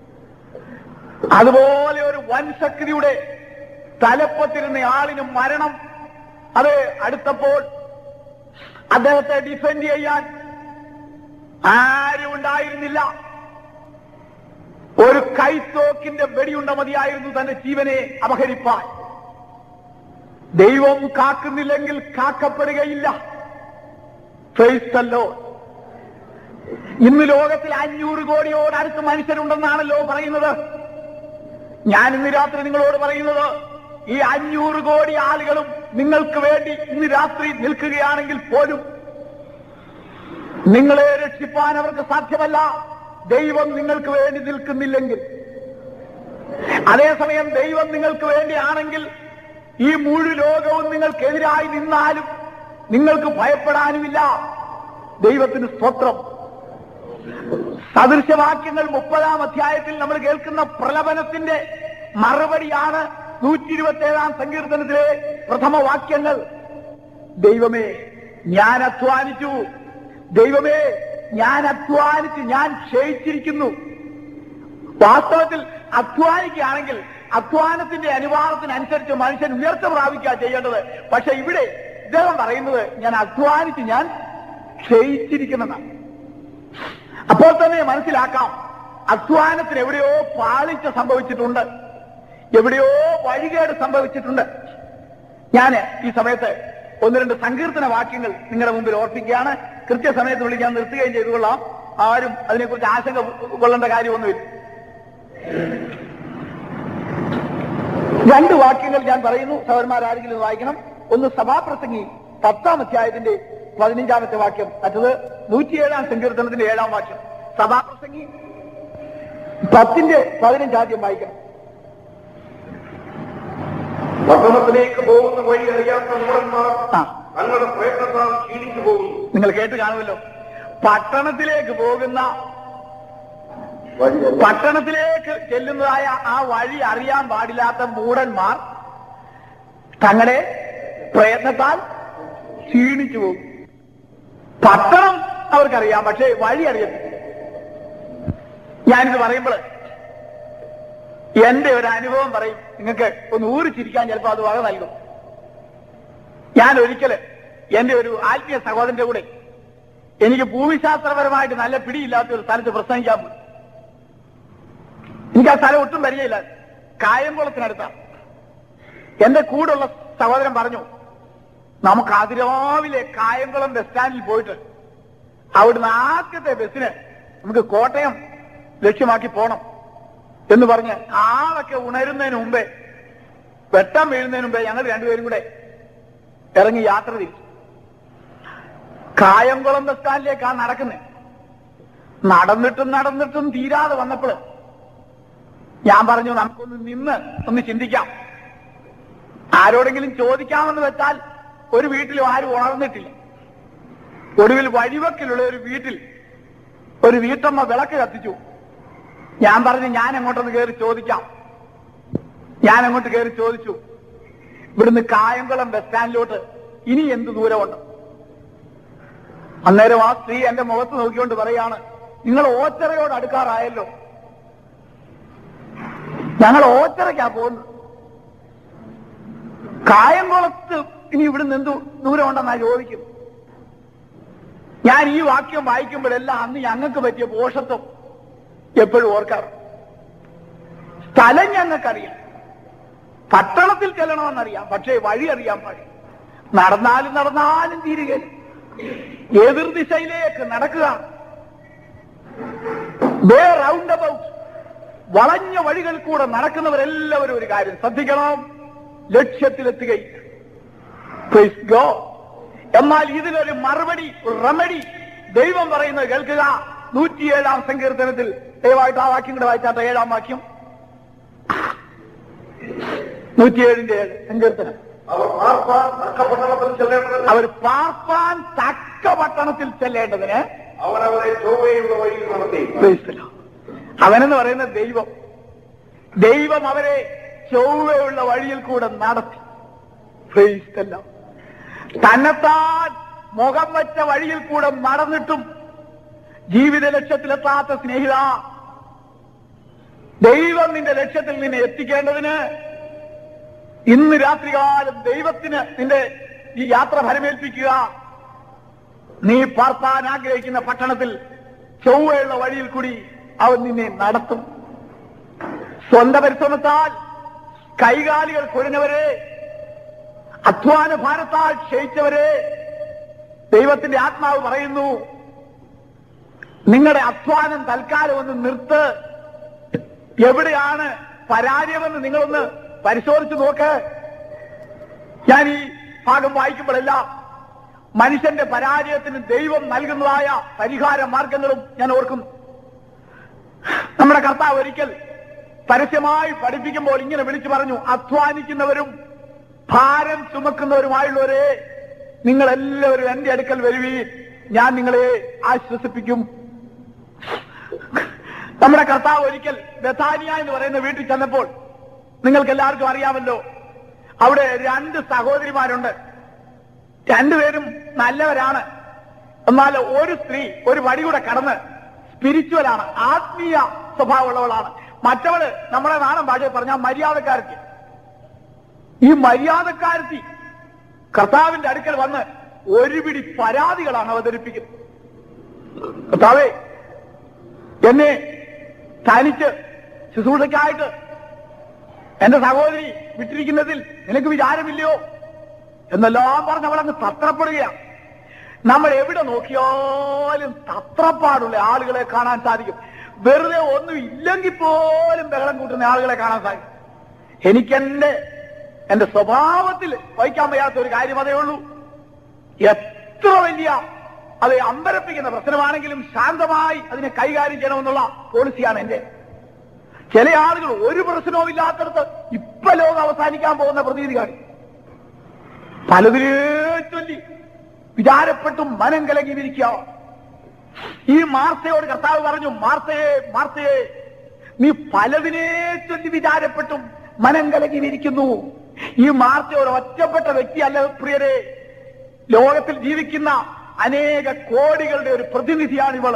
Speaker 1: അതുപോലെ ഒരു വൻ ശക്തിയുടെ തലപ്പത്തിരുന്ന ആളിന് മരണം അത് അടുത്തപ്പോൾ അദ്ദേഹത്തെ ഡിഫെൻഡ് ചെയ്യാൻ ആരും ഉണ്ടായിരുന്നില്ല ഒരു കൈത്തോക്കിന്റെ വെടിയുണ്ട മതിയായിരുന്നു തന്റെ ജീവനെ അപഹരിപ്പാൻ ദൈവം കാക്കുന്നില്ലെങ്കിൽ കാക്കപ്പെടുകയില്ല ക്രൈസ്തല്ലോ ഇന്ന് ലോകത്തിൽ അഞ്ഞൂറ് കോടിയോട് അടുത്ത് മനുഷ്യരുണ്ടെന്നാണല്ലോ പറയുന്നത് ഞാൻ ഇന്ന് രാത്രി നിങ്ങളോട് പറയുന്നത് ഈ അഞ്ഞൂറ് കോടി ആളുകളും നിങ്ങൾക്ക് വേണ്ടി ഇന്ന് രാത്രി നിൽക്കുകയാണെങ്കിൽ പോലും നിങ്ങളെ രക്ഷിപ്പാൻ അവർക്ക് സാധ്യമല്ല ദൈവം നിങ്ങൾക്ക് വേണ്ടി നിൽക്കുന്നില്ലെങ്കിൽ അതേസമയം ദൈവം നിങ്ങൾക്ക് വേണ്ടിയാണെങ്കിൽ ഈ മുഴു ലോകവും നിങ്ങൾക്കെതിരായി നിന്നാലും നിങ്ങൾക്ക് ഭയപ്പെടാനുമില്ല ദൈവത്തിന് സ്തോത്രം സദൃശവാക്യങ്ങൾ മുപ്പതാം അധ്യായത്തിൽ നമ്മൾ കേൾക്കുന്ന പ്രലപനത്തിന്റെ മറുപടിയാണ് നൂറ്റി ഇരുപത്തി ഏഴാം സങ്കീർത്തനത്തിലെ പ്രഥമ വാക്യങ്ങൾ ദൈവമേ ഞാൻ അധ്വാനിച്ചു ദൈവമേ ഞാൻ അധ്വാനിച്ച് ഞാൻ ക്ഷയിച്ചിരിക്കുന്നു വാസ്തവത്തിൽ അധ്വാനിക്കുകയാണെങ്കിൽ അധ്വാനത്തിന്റെ അനുവാദത്തിനനുസരിച്ച് മനുഷ്യൻ ഉയർച്ച പ്രാപിക്കുക ചെയ്യേണ്ടത് പക്ഷെ ഇവിടെ ഇദ്ദേഹം പറയുന്നത് ഞാൻ അധ്വാനിച്ച് ഞാൻ ക്ഷയിച്ചിരിക്കുന്നതാണ് അപ്പോൾ തന്നെ മനസ്സിലാക്കാം അധ്വാനത്തിന് എവിടെയോ പാളിച്ച സംഭവിച്ചിട്ടുണ്ട് എവിടെയോ വഴികേട് സംഭവിച്ചിട്ടുണ്ട് ഞാൻ ഈ സമയത്ത് ഒന്ന് രണ്ട് സങ്കീർത്തന വാക്യങ്ങൾ നിങ്ങളുടെ മുമ്പിൽ ഓർപ്പിക്കുകയാണ് കൃത്യസമയത്ത് വിളിക്കാൻ നിർത്തുകയും ചെയ്തുകൊള്ളാം ആരും അതിനെക്കുറിച്ച് ആശങ്ക കൊള്ളേണ്ട കാര്യമൊന്നുമില്ല രണ്ട് വാക്യങ്ങൾ ഞാൻ പറയുന്നു സഹോദരന്മാരാരെങ്കിലും ഇത് വായിക്കണം ഒന്ന് സഭാപ്രസംഗി പത്താം അധ്യായത്തിന്റെ പതിനഞ്ചാമത്തെ വാക്യം മറ്റത് നൂറ്റിയേഴാം സങ്കീർത്തനത്തിന്റെ ഏഴാം വാക്യം സഭാപ്രസംഗി പത്തിന്റെ പതിനഞ്ചാദ്യം വായിക്കണം
Speaker 2: പട്ടണത്തിലേക്ക് പോകുന്ന വഴി അറിയാത്ത മൂടന്മാർ
Speaker 1: ആ
Speaker 2: തങ്ങളുടെ പ്രയത്നത്താൽ ക്ഷീണിച്ചു പോകുന്നു
Speaker 1: നിങ്ങൾ കേട്ട് കാണുമല്ലോ പട്ടണത്തിലേക്ക് പോകുന്ന പട്ടണത്തിലേക്ക് ചെല്ലുന്നതായ ആ വഴി അറിയാൻ പാടില്ലാത്ത മൂടന്മാർ തങ്ങളുടെ പ്രയത്നത്താൽ ക്ഷീണിച്ചു പോകും പട്ടണം അവർക്കറിയാം പക്ഷേ വഴി അറിയത്തില്ല ഞാനിത് പറയുമ്പോൾ എന്റെ ഒരു അനുഭവം പറയും നിങ്ങൾക്ക് ഒന്ന് ഊറിച്ചിരിക്കാൻ ചിലപ്പോൾ അത് വക നൽകും ഞാൻ ഒരിക്കല് എന്റെ ഒരു ആത്മീയ സഹോദരന്റെ കൂടെ എനിക്ക് ഭൂമിശാസ്ത്രപരമായിട്ട് നല്ല പിടിയില്ലാത്ത ഒരു സ്ഥലത്ത് പ്രസംഗിക്കാൻ പോയി എനിക്ക് ആ സ്ഥലം ഒട്ടും പരിചയമില്ല കായംകുളത്തിനടുത്താണ് എന്റെ കൂടെയുള്ള സഹോദരൻ പറഞ്ഞു നമുക്ക് അതിരാവിലെ കായംകുളം ബസ് സ്റ്റാൻഡിൽ പോയിട്ട് അവിടുന്ന് ആദ്യത്തെ ബസ്സിന് നമുക്ക് കോട്ടയം ലക്ഷ്യമാക്കി പോണം എന്ന് പറഞ്ഞ് ആളൊക്കെ ഉണരുന്നതിന് മുമ്പേ വെട്ടം വീഴുന്നതിന് മുമ്പേ ഞങ്ങൾ രണ്ടുപേരും കൂടെ ഇറങ്ങി യാത്ര തിരിച്ചു കായംകുളം ബസ് സ്റ്റാൻഡിലേക്കാണ് നടക്കുന്നത് നടന്നിട്ടും നടന്നിട്ടും തീരാതെ വന്നപ്പോൾ ഞാൻ പറഞ്ഞു നമുക്കൊന്ന് നിന്ന് ഒന്ന് ചിന്തിക്കാം ആരോടെങ്കിലും ചോദിക്കാമെന്ന് വെച്ചാൽ ഒരു വീട്ടിലും ആരും ഉണർന്നിട്ടില്ല ഒടുവിൽ വഴിവക്കിലുള്ള ഒരു വീട്ടിൽ ഒരു വീട്ടമ്മ വിളക്ക് കത്തിച്ചു ഞാൻ പറഞ്ഞു ഞാൻ അങ്ങോട്ടൊന്ന് കയറി ചോദിക്കാം ഞാൻ അങ്ങോട്ട് കയറി ചോദിച്ചു ഇവിടുന്ന് കായംകുളം ബസ് സ്റ്റാൻഡിലോട്ട് ഇനി എന്ത് ദൂരമുണ്ട് അന്നേരം ആ സ്ത്രീ എന്റെ മുഖത്ത് നോക്കിക്കൊണ്ട് പറയാണ് നിങ്ങൾ ഓച്ചറയോട് അടുക്കാറായല്ലോ ഞങ്ങൾ ഓച്ചറയ്ക്കാ പോകുന്നത് കായംകുളത്ത് ഇനി ഇവിടുന്ന് എന്തു ദൂരമുണ്ടെന്നാ ചോദിക്കും ഞാൻ ഈ വാക്യം വായിക്കുമ്പോഴെല്ലാം അന്ന് ഞങ്ങൾക്ക് പറ്റിയ പോഷത്വം എപ്പോഴും ഓർക്കാറ് സ്ഥലം ഞങ്ങൾക്കറിയാം പട്ടണത്തിൽ ചെല്ലണമെന്നറിയാം പക്ഷേ വഴി അറിയാൻ പാടില്ല നടന്നാലും നടന്നാലും തീരുകയില്ല എതിർദിശയിലേക്ക് നടക്കുക റൗണ്ട് അബൌട്ട് വളഞ്ഞ വഴികൾ കൂടെ നടക്കുന്നവരെല്ലാവരും ഒരു കാര്യം ശ്രദ്ധിക്കണം ലക്ഷ്യത്തിലെത്തുകയില്ല Praise God. എന്നാൽ ഇതിനൊരു മറുപടി റെമഡി ദൈവം പറയുന്നത് കേൾക്കുക നൂറ്റിയേഴാം സങ്കീർത്തനത്തിൽ ദയവായിട്ട് ആ വാക്യം കൂടെ വായിച്ചാട്ടെ ഏഴാം വാക്യം നൂറ്റിയേഴിന്റെ ഏഴ് സങ്കീർത്തനം
Speaker 2: അവർ പാർപ്പാൻ തക്ക പട്ടണത്തിൽ ചെല്ലേണ്ടതിന്
Speaker 1: അവർ പാർപ്പാൻ തക്ക പട്ടണത്തിൽ ചെല്ലേണ്ടതിന്
Speaker 2: അവരവരെ ചൊവ്വയുള്ള വഴിയിൽ നടത്തി
Speaker 1: Praise the Lord. അവനെന്ന് പറയുന്ന ദൈവം ദൈവം അവരെ ചൊവ്വയുള്ള വഴിയിൽ കൂടെ നടത്തി Praise the Lord. തന്നെത്താൻ മുഖം വെച്ച വഴിയിൽ കൂടെ നടന്നിട്ടും ജീവിത ലക്ഷ്യത്തിലെത്താത്ത സ്നേഹിത ദൈവം നിന്റെ ലക്ഷ്യത്തിൽ നിന്നെ എത്തിക്കേണ്ടതിന് ഇന്ന് രാത്രികാലം ദൈവത്തിന് നിന്റെ ഈ യാത്ര ഫലമേൽപ്പിക്കുക നീ പാർപ്പാൻ ആഗ്രഹിക്കുന്ന പട്ടണത്തിൽ ചൊവ്വയുള്ള വഴിയിൽ കൂടി അവൻ നിന്നെ നടത്തും സ്വന്തം പരിശ്രമത്താൽ കൈകാലികൾ കുഴഞ്ഞവരെ അധ്വാന ഭാരത്താൽ ക്ഷയിച്ചവരെ ദൈവത്തിന്റെ ആത്മാവ് പറയുന്നു നിങ്ങളുടെ അധ്വാനം തൽക്കാലം ഒന്ന് നിർത്ത് എവിടെയാണ് പരാജയമെന്ന് നിങ്ങളൊന്ന് പരിശോധിച്ചു നോക്ക് ഞാൻ ഈ ഭാഗം വായിക്കുമ്പോഴെല്ലാം മനുഷ്യന്റെ പരാജയത്തിന് ദൈവം നൽകുന്നതായ പരിഹാര മാർഗങ്ങളും ഞാൻ ഓർക്കുന്നു നമ്മുടെ കർത്താവ് ഒരിക്കൽ പരസ്യമായി പഠിപ്പിക്കുമ്പോൾ ഇങ്ങനെ വിളിച്ചു പറഞ്ഞു അധ്വാനിക്കുന്നവരും ഭാരം ചുമക്കുന്നവരുമായുള്ളവരെ നിങ്ങളെല്ലാവരും എന്റെ അടുക്കൽ വരുവീൻ ഞാൻ നിങ്ങളെ ആശ്വസിപ്പിക്കും നമ്മുടെ കർത്താവ് ഒരിക്കൽ ബഥാനിയ എന്ന് പറയുന്ന വീട്ടിൽ ചെന്നപ്പോൾ നിങ്ങൾക്ക് എല്ലാവർക്കും അറിയാമല്ലോ അവിടെ രണ്ട് സഹോദരിമാരുണ്ട് രണ്ടുപേരും നല്ലവരാണ് എന്നാൽ ഒരു സ്ത്രീ ഒരു വടി കൂടെ കടന്ന് സ്പിരിച്വലാണ് ആത്മീയ സ്വഭാവമുള്ളവളാണ് മറ്റവള് നമ്മുടെ നാടൻ ഭാഷയിൽ പറഞ്ഞാൽ മര്യാദക്കാരത്തി ഈ മര്യാദക്കാരത്തി കർത്താവിന്റെ അടുക്കൽ വന്ന് ഒരു പിടി പരാതികളാണ് അവതരിപ്പിക്കുന്നത് കർത്താവേ എന്നെ തനിച്ച് ശുശ്രൂഷയ്ക്കായിട്ട് എന്റെ സഹോദരി വിട്ടിരിക്കുന്നതിൽ നിനക്ക് വിചാരമില്ലയോ എന്നെല്ലാം പറഞ്ഞ് അവളങ്ങ് തത്രപ്പെടുകയാണ് നമ്മൾ എവിടെ നോക്കിയാലും തത്രപ്പാടുള്ള ആളുകളെ കാണാൻ സാധിക്കും വെറുതെ ഒന്നും ഇല്ലെങ്കിൽ പോലും ബഹളം കൂട്ടുന്ന ആളുകളെ കാണാൻ സാധിക്കും എനിക്കെന്റെ എന്റെ സ്വഭാവത്തിൽ വഹിക്കാൻ വയ്യാത്ത ഒരു കാര്യം അതേ ഉള്ളൂ എത്ര വലിയ അത് അമ്പരപ്പിക്കുന്ന പ്രശ്നമാണെങ്കിലും ശാന്തമായി അതിനെ കൈകാര്യം ചെയ്യണമെന്നുള്ള പോളിസിയാണ് എന്റെ ചില ആളുകൾ ഒരു പ്രശ്നവും ഇല്ലാത്തടത്ത് ഇപ്പൊ ലോകം അവസാനിക്കാൻ പോകുന്ന പ്രതീതി കാണി പലതിനെ ചൊല്ലി വിചാരപ്പെട്ടും മനം കലങ്ങിയിരിക്കുക ഈ മാർത്തയോട് കർത്താവ് പറഞ്ഞു മാർത്തയെ മാർത്തയെ നീ പലതിനെ ചൊല്ലി വിചാരപ്പെട്ടും മനം കലങ്ങിയിരിക്കുന്നു ഈ മാർത്തയോട് ഒറ്റപ്പെട്ട വ്യക്തിയല്ല പ്രിയരെ ലോകത്തിൽ ജീവിക്കുന്ന അനേക കോടികളുടെ ഒരു പ്രതിനിധിയാണ് ഇവള്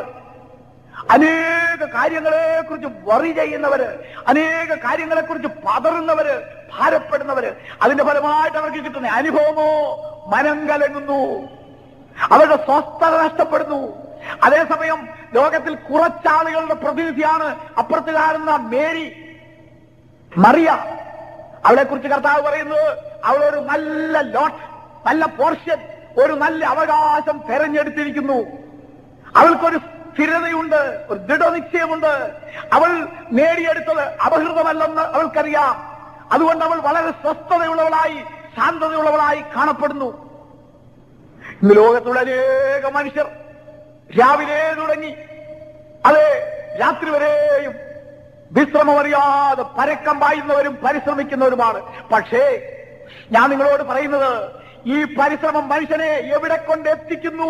Speaker 1: അനേക കാര്യങ്ങളെ കുറിച്ച് വറി ചെയ്യുന്നവര് അനേക കാര്യങ്ങളെ കുറിച്ച് പതറുന്നവര് ഭാരപ്പെടുന്നവര് അതിന്റെ ഫലമായിട്ട് അവർക്ക് കിട്ടുന്ന അനുഭവമോ മനം കലങ്ങുന്നു അവരുടെ സ്വസ്ഥത നഷ്ടപ്പെടുന്നു അതേസമയം ലോകത്തിൽ കുറച്ചാളുകളുടെ പ്രതിനിധിയാണ് അപ്പുറത്ത് കാണുന്ന മേരി മറിയ അവളെ കുറിച്ച് കർത്താവ് പറയുന്നത് അവളൊരു നല്ല ലോട്ട് നല്ല പോർഷൻ ഒരു നല്ല അവകാശം തെരഞ്ഞെടുത്തിരിക്കുന്നു അവൾക്കൊരു സ്ഥിരതയുണ്ട് ഒരു ദൃഢനിശ്ചയമുണ്ട് അവൾ നേടിയെടുത്തത് അപഹൃതമല്ലെന്ന് അവൾക്കറിയാം അതുകൊണ്ട് അവൾ വളരെ സ്വസ്ഥതയുള്ളവളായി ശാന്തതയുള്ളവളായി കാണപ്പെടുന്നു ഇന്ന് ലോകത്തുള്ള അനേക മനുഷ്യർ രാവിലെ തുടങ്ങി അതെ രാത്രി വരെയും വിശ്രമമറിയാതെ പരക്കം പായുന്നവരും പരിശ്രമിക്കുന്നവരുമാണ് പക്ഷേ ഞാൻ നിങ്ങളോട് പറയുന്നത് ഈ പരിശ്രമം മനുഷ്യനെ എവിടെ കൊണ്ട് എത്തിക്കുന്നു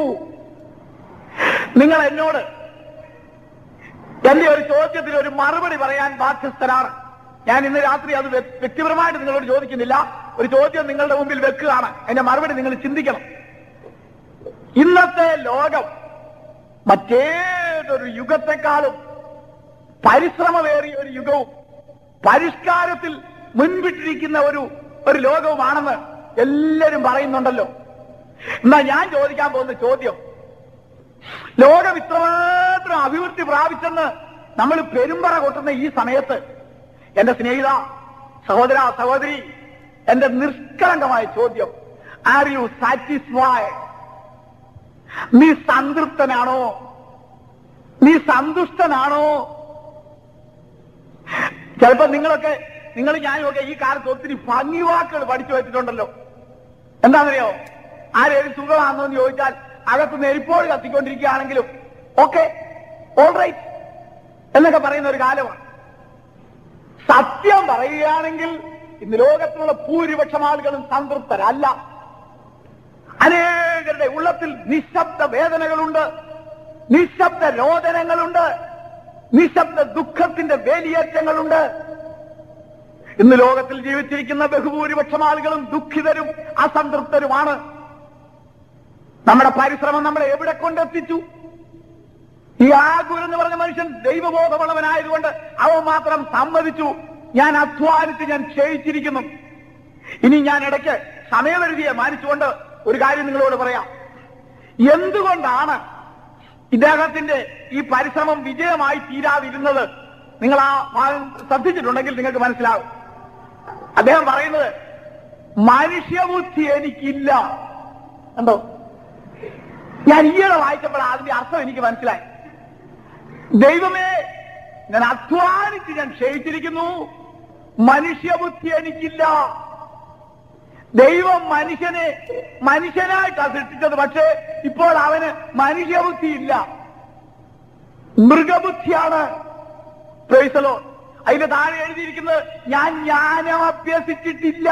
Speaker 1: നിങ്ങൾ എന്നോട് എന്റെ ഒരു ചോദ്യത്തിന് ഒരു മറുപടി പറയാൻ ബാധ്യസ്ഥനാണ് ഞാൻ ഇന്ന് രാത്രി അത് വ്യ- വ്യക്തിപരമായിട്ട് നിങ്ങളോട് ചോദിക്കുന്നില്ല ഒരു ചോദ്യം നിങ്ങളുടെ മുമ്പിൽ വെക്കുകയാണ് അതിന്റെ മറുപടി നിങ്ങൾ ചിന്തിക്കണം ഇന്നത്തെ ലോകം മറ്റേതൊരു യുഗത്തെക്കാളും പരിശ്രമമേറിയ ഒരു യുഗവും പരിഷ്കാരത്തിൽ മുൻപിട്ടിരിക്കുന്ന ഒരു ഒരു ലോകവുമാണെന്ന് എല്ലാവരും പറയുന്നുണ്ടല്ലോ എന്നാ ഞാൻ ചോദിക്കാൻ പോകുന്ന ചോദ്യം ലോകം ഇത്രമാത്രം അഭിവൃദ്ധി പ്രാപിച്ചെന്ന് നമ്മൾ പെരുമ്പറ കൊട്ടുന്ന ഈ സമയത്ത് എന്റെ സ്നേഹിത സഹോദര സഹോദരി എന്റെ നിഷ്കളങ്കമായ ചോദ്യം ആർ യു സാറ്റിസ്ഫൈഡ് നീ സംതൃപ്തനാണോ നീ സന്തുഷ്ടനാണോ ചിലപ്പോ നിങ്ങളൊക്കെ നിങ്ങൾ ഞാനുമൊക്കെ ഈ കാലത്ത് ഒത്തിരി ഭംഗിവാക്കുകൾ പഠിച്ചു വെച്ചിട്ടുണ്ടല്ലോ എന്താണെന്നറിയോ ആരേലും സുഖമാണെന്നോ എന്ന് ചോദിച്ചാൽ അകത്ത് നെരിപ്പോൾ കത്തിക്കൊണ്ടിരിക്കുകയാണെങ്കിലും ഓക്കെ ഓൾ റൈറ്റ് എന്നൊക്കെ പറയുന്ന ഒരു കാലമാണ് സത്യം പറയുകയാണെങ്കിൽ ഇന്ന് ലോകത്തിലുള്ള ഭൂരിപക്ഷം ആളുകളും സംതൃപ്തരല്ല അനേകരുടെ ഉള്ളത്തിൽ നിശബ്ദ വേദനകളുണ്ട് നിശബ്ദ രോദനങ്ങളുണ്ട് നിശബ്ദ ദുഃഖത്തിന്റെ വേലിയേറ്റങ്ങളുണ്ട് ഇന്ന് ലോകത്തിൽ ജീവിച്ചിരിക്കുന്ന ബഹുഭൂരിപക്ഷം ആളുകളും ദുഃഖിതരും അസംതൃപ്തരുമാണ് നമ്മുടെ പരിശ്രമം നമ്മളെ എവിടെ കൊണ്ടെത്തിച്ചു ഈ ആഗുർ എന്ന് പറഞ്ഞ മനുഷ്യൻ ദൈവബോധമുള്ളവനായതുകൊണ്ട് അവൻ മാത്രം സമ്മതിച്ചു ഞാൻ അധ്വാനിച്ച് ഞാൻ ക്ഷയിച്ചിരിക്കുന്നു ഇനി ഞാൻ ഇടയ്ക്ക് സമയപരിധിയെ മാനിച്ചുകൊണ്ട് ഒരു കാര്യം നിങ്ങളോട് പറയാം എന്തുകൊണ്ടാണ് ഇദ്ദേഹത്തിന്റെ ഈ പരിശ്രമം വിജയമായി തീരാതിരുന്നത് നിങ്ങൾ ആ ഭാഗം ശ്രദ്ധിച്ചിട്ടുണ്ടെങ്കിൽ നിങ്ങൾക്ക് മനസ്സിലാവും അദ്ദേഹം പറയുന്നത് മനുഷ്യബുദ്ധി എനിക്കില്ല കണ്ടോ ഞാൻ ഈയിടെ വായിച്ചപ്പോൾ അതിന്റെ അർത്ഥം എനിക്ക് മനസ്സിലായി ദൈവമേ ഞാൻ അധ്വാനിച്ച് ഞാൻ ക്ഷയിച്ചിരിക്കുന്നു മനുഷ്യബുദ്ധി എനിക്കില്ല ദൈവം മനുഷ്യനെ മനുഷ്യനായിട്ടാണ് സൃഷ്ടിച്ചത് പക്ഷേ ഇപ്പോൾ അവന് മനുഷ്യബുദ്ധി ഇല്ല മൃഗബുദ്ധിയാണ് പ്രൈസലോ അതിന്റെ താഴെ എഴുതിയിരിക്കുന്നത് ഞാൻ ജ്ഞാനം അഭ്യസിച്ചിട്ടില്ല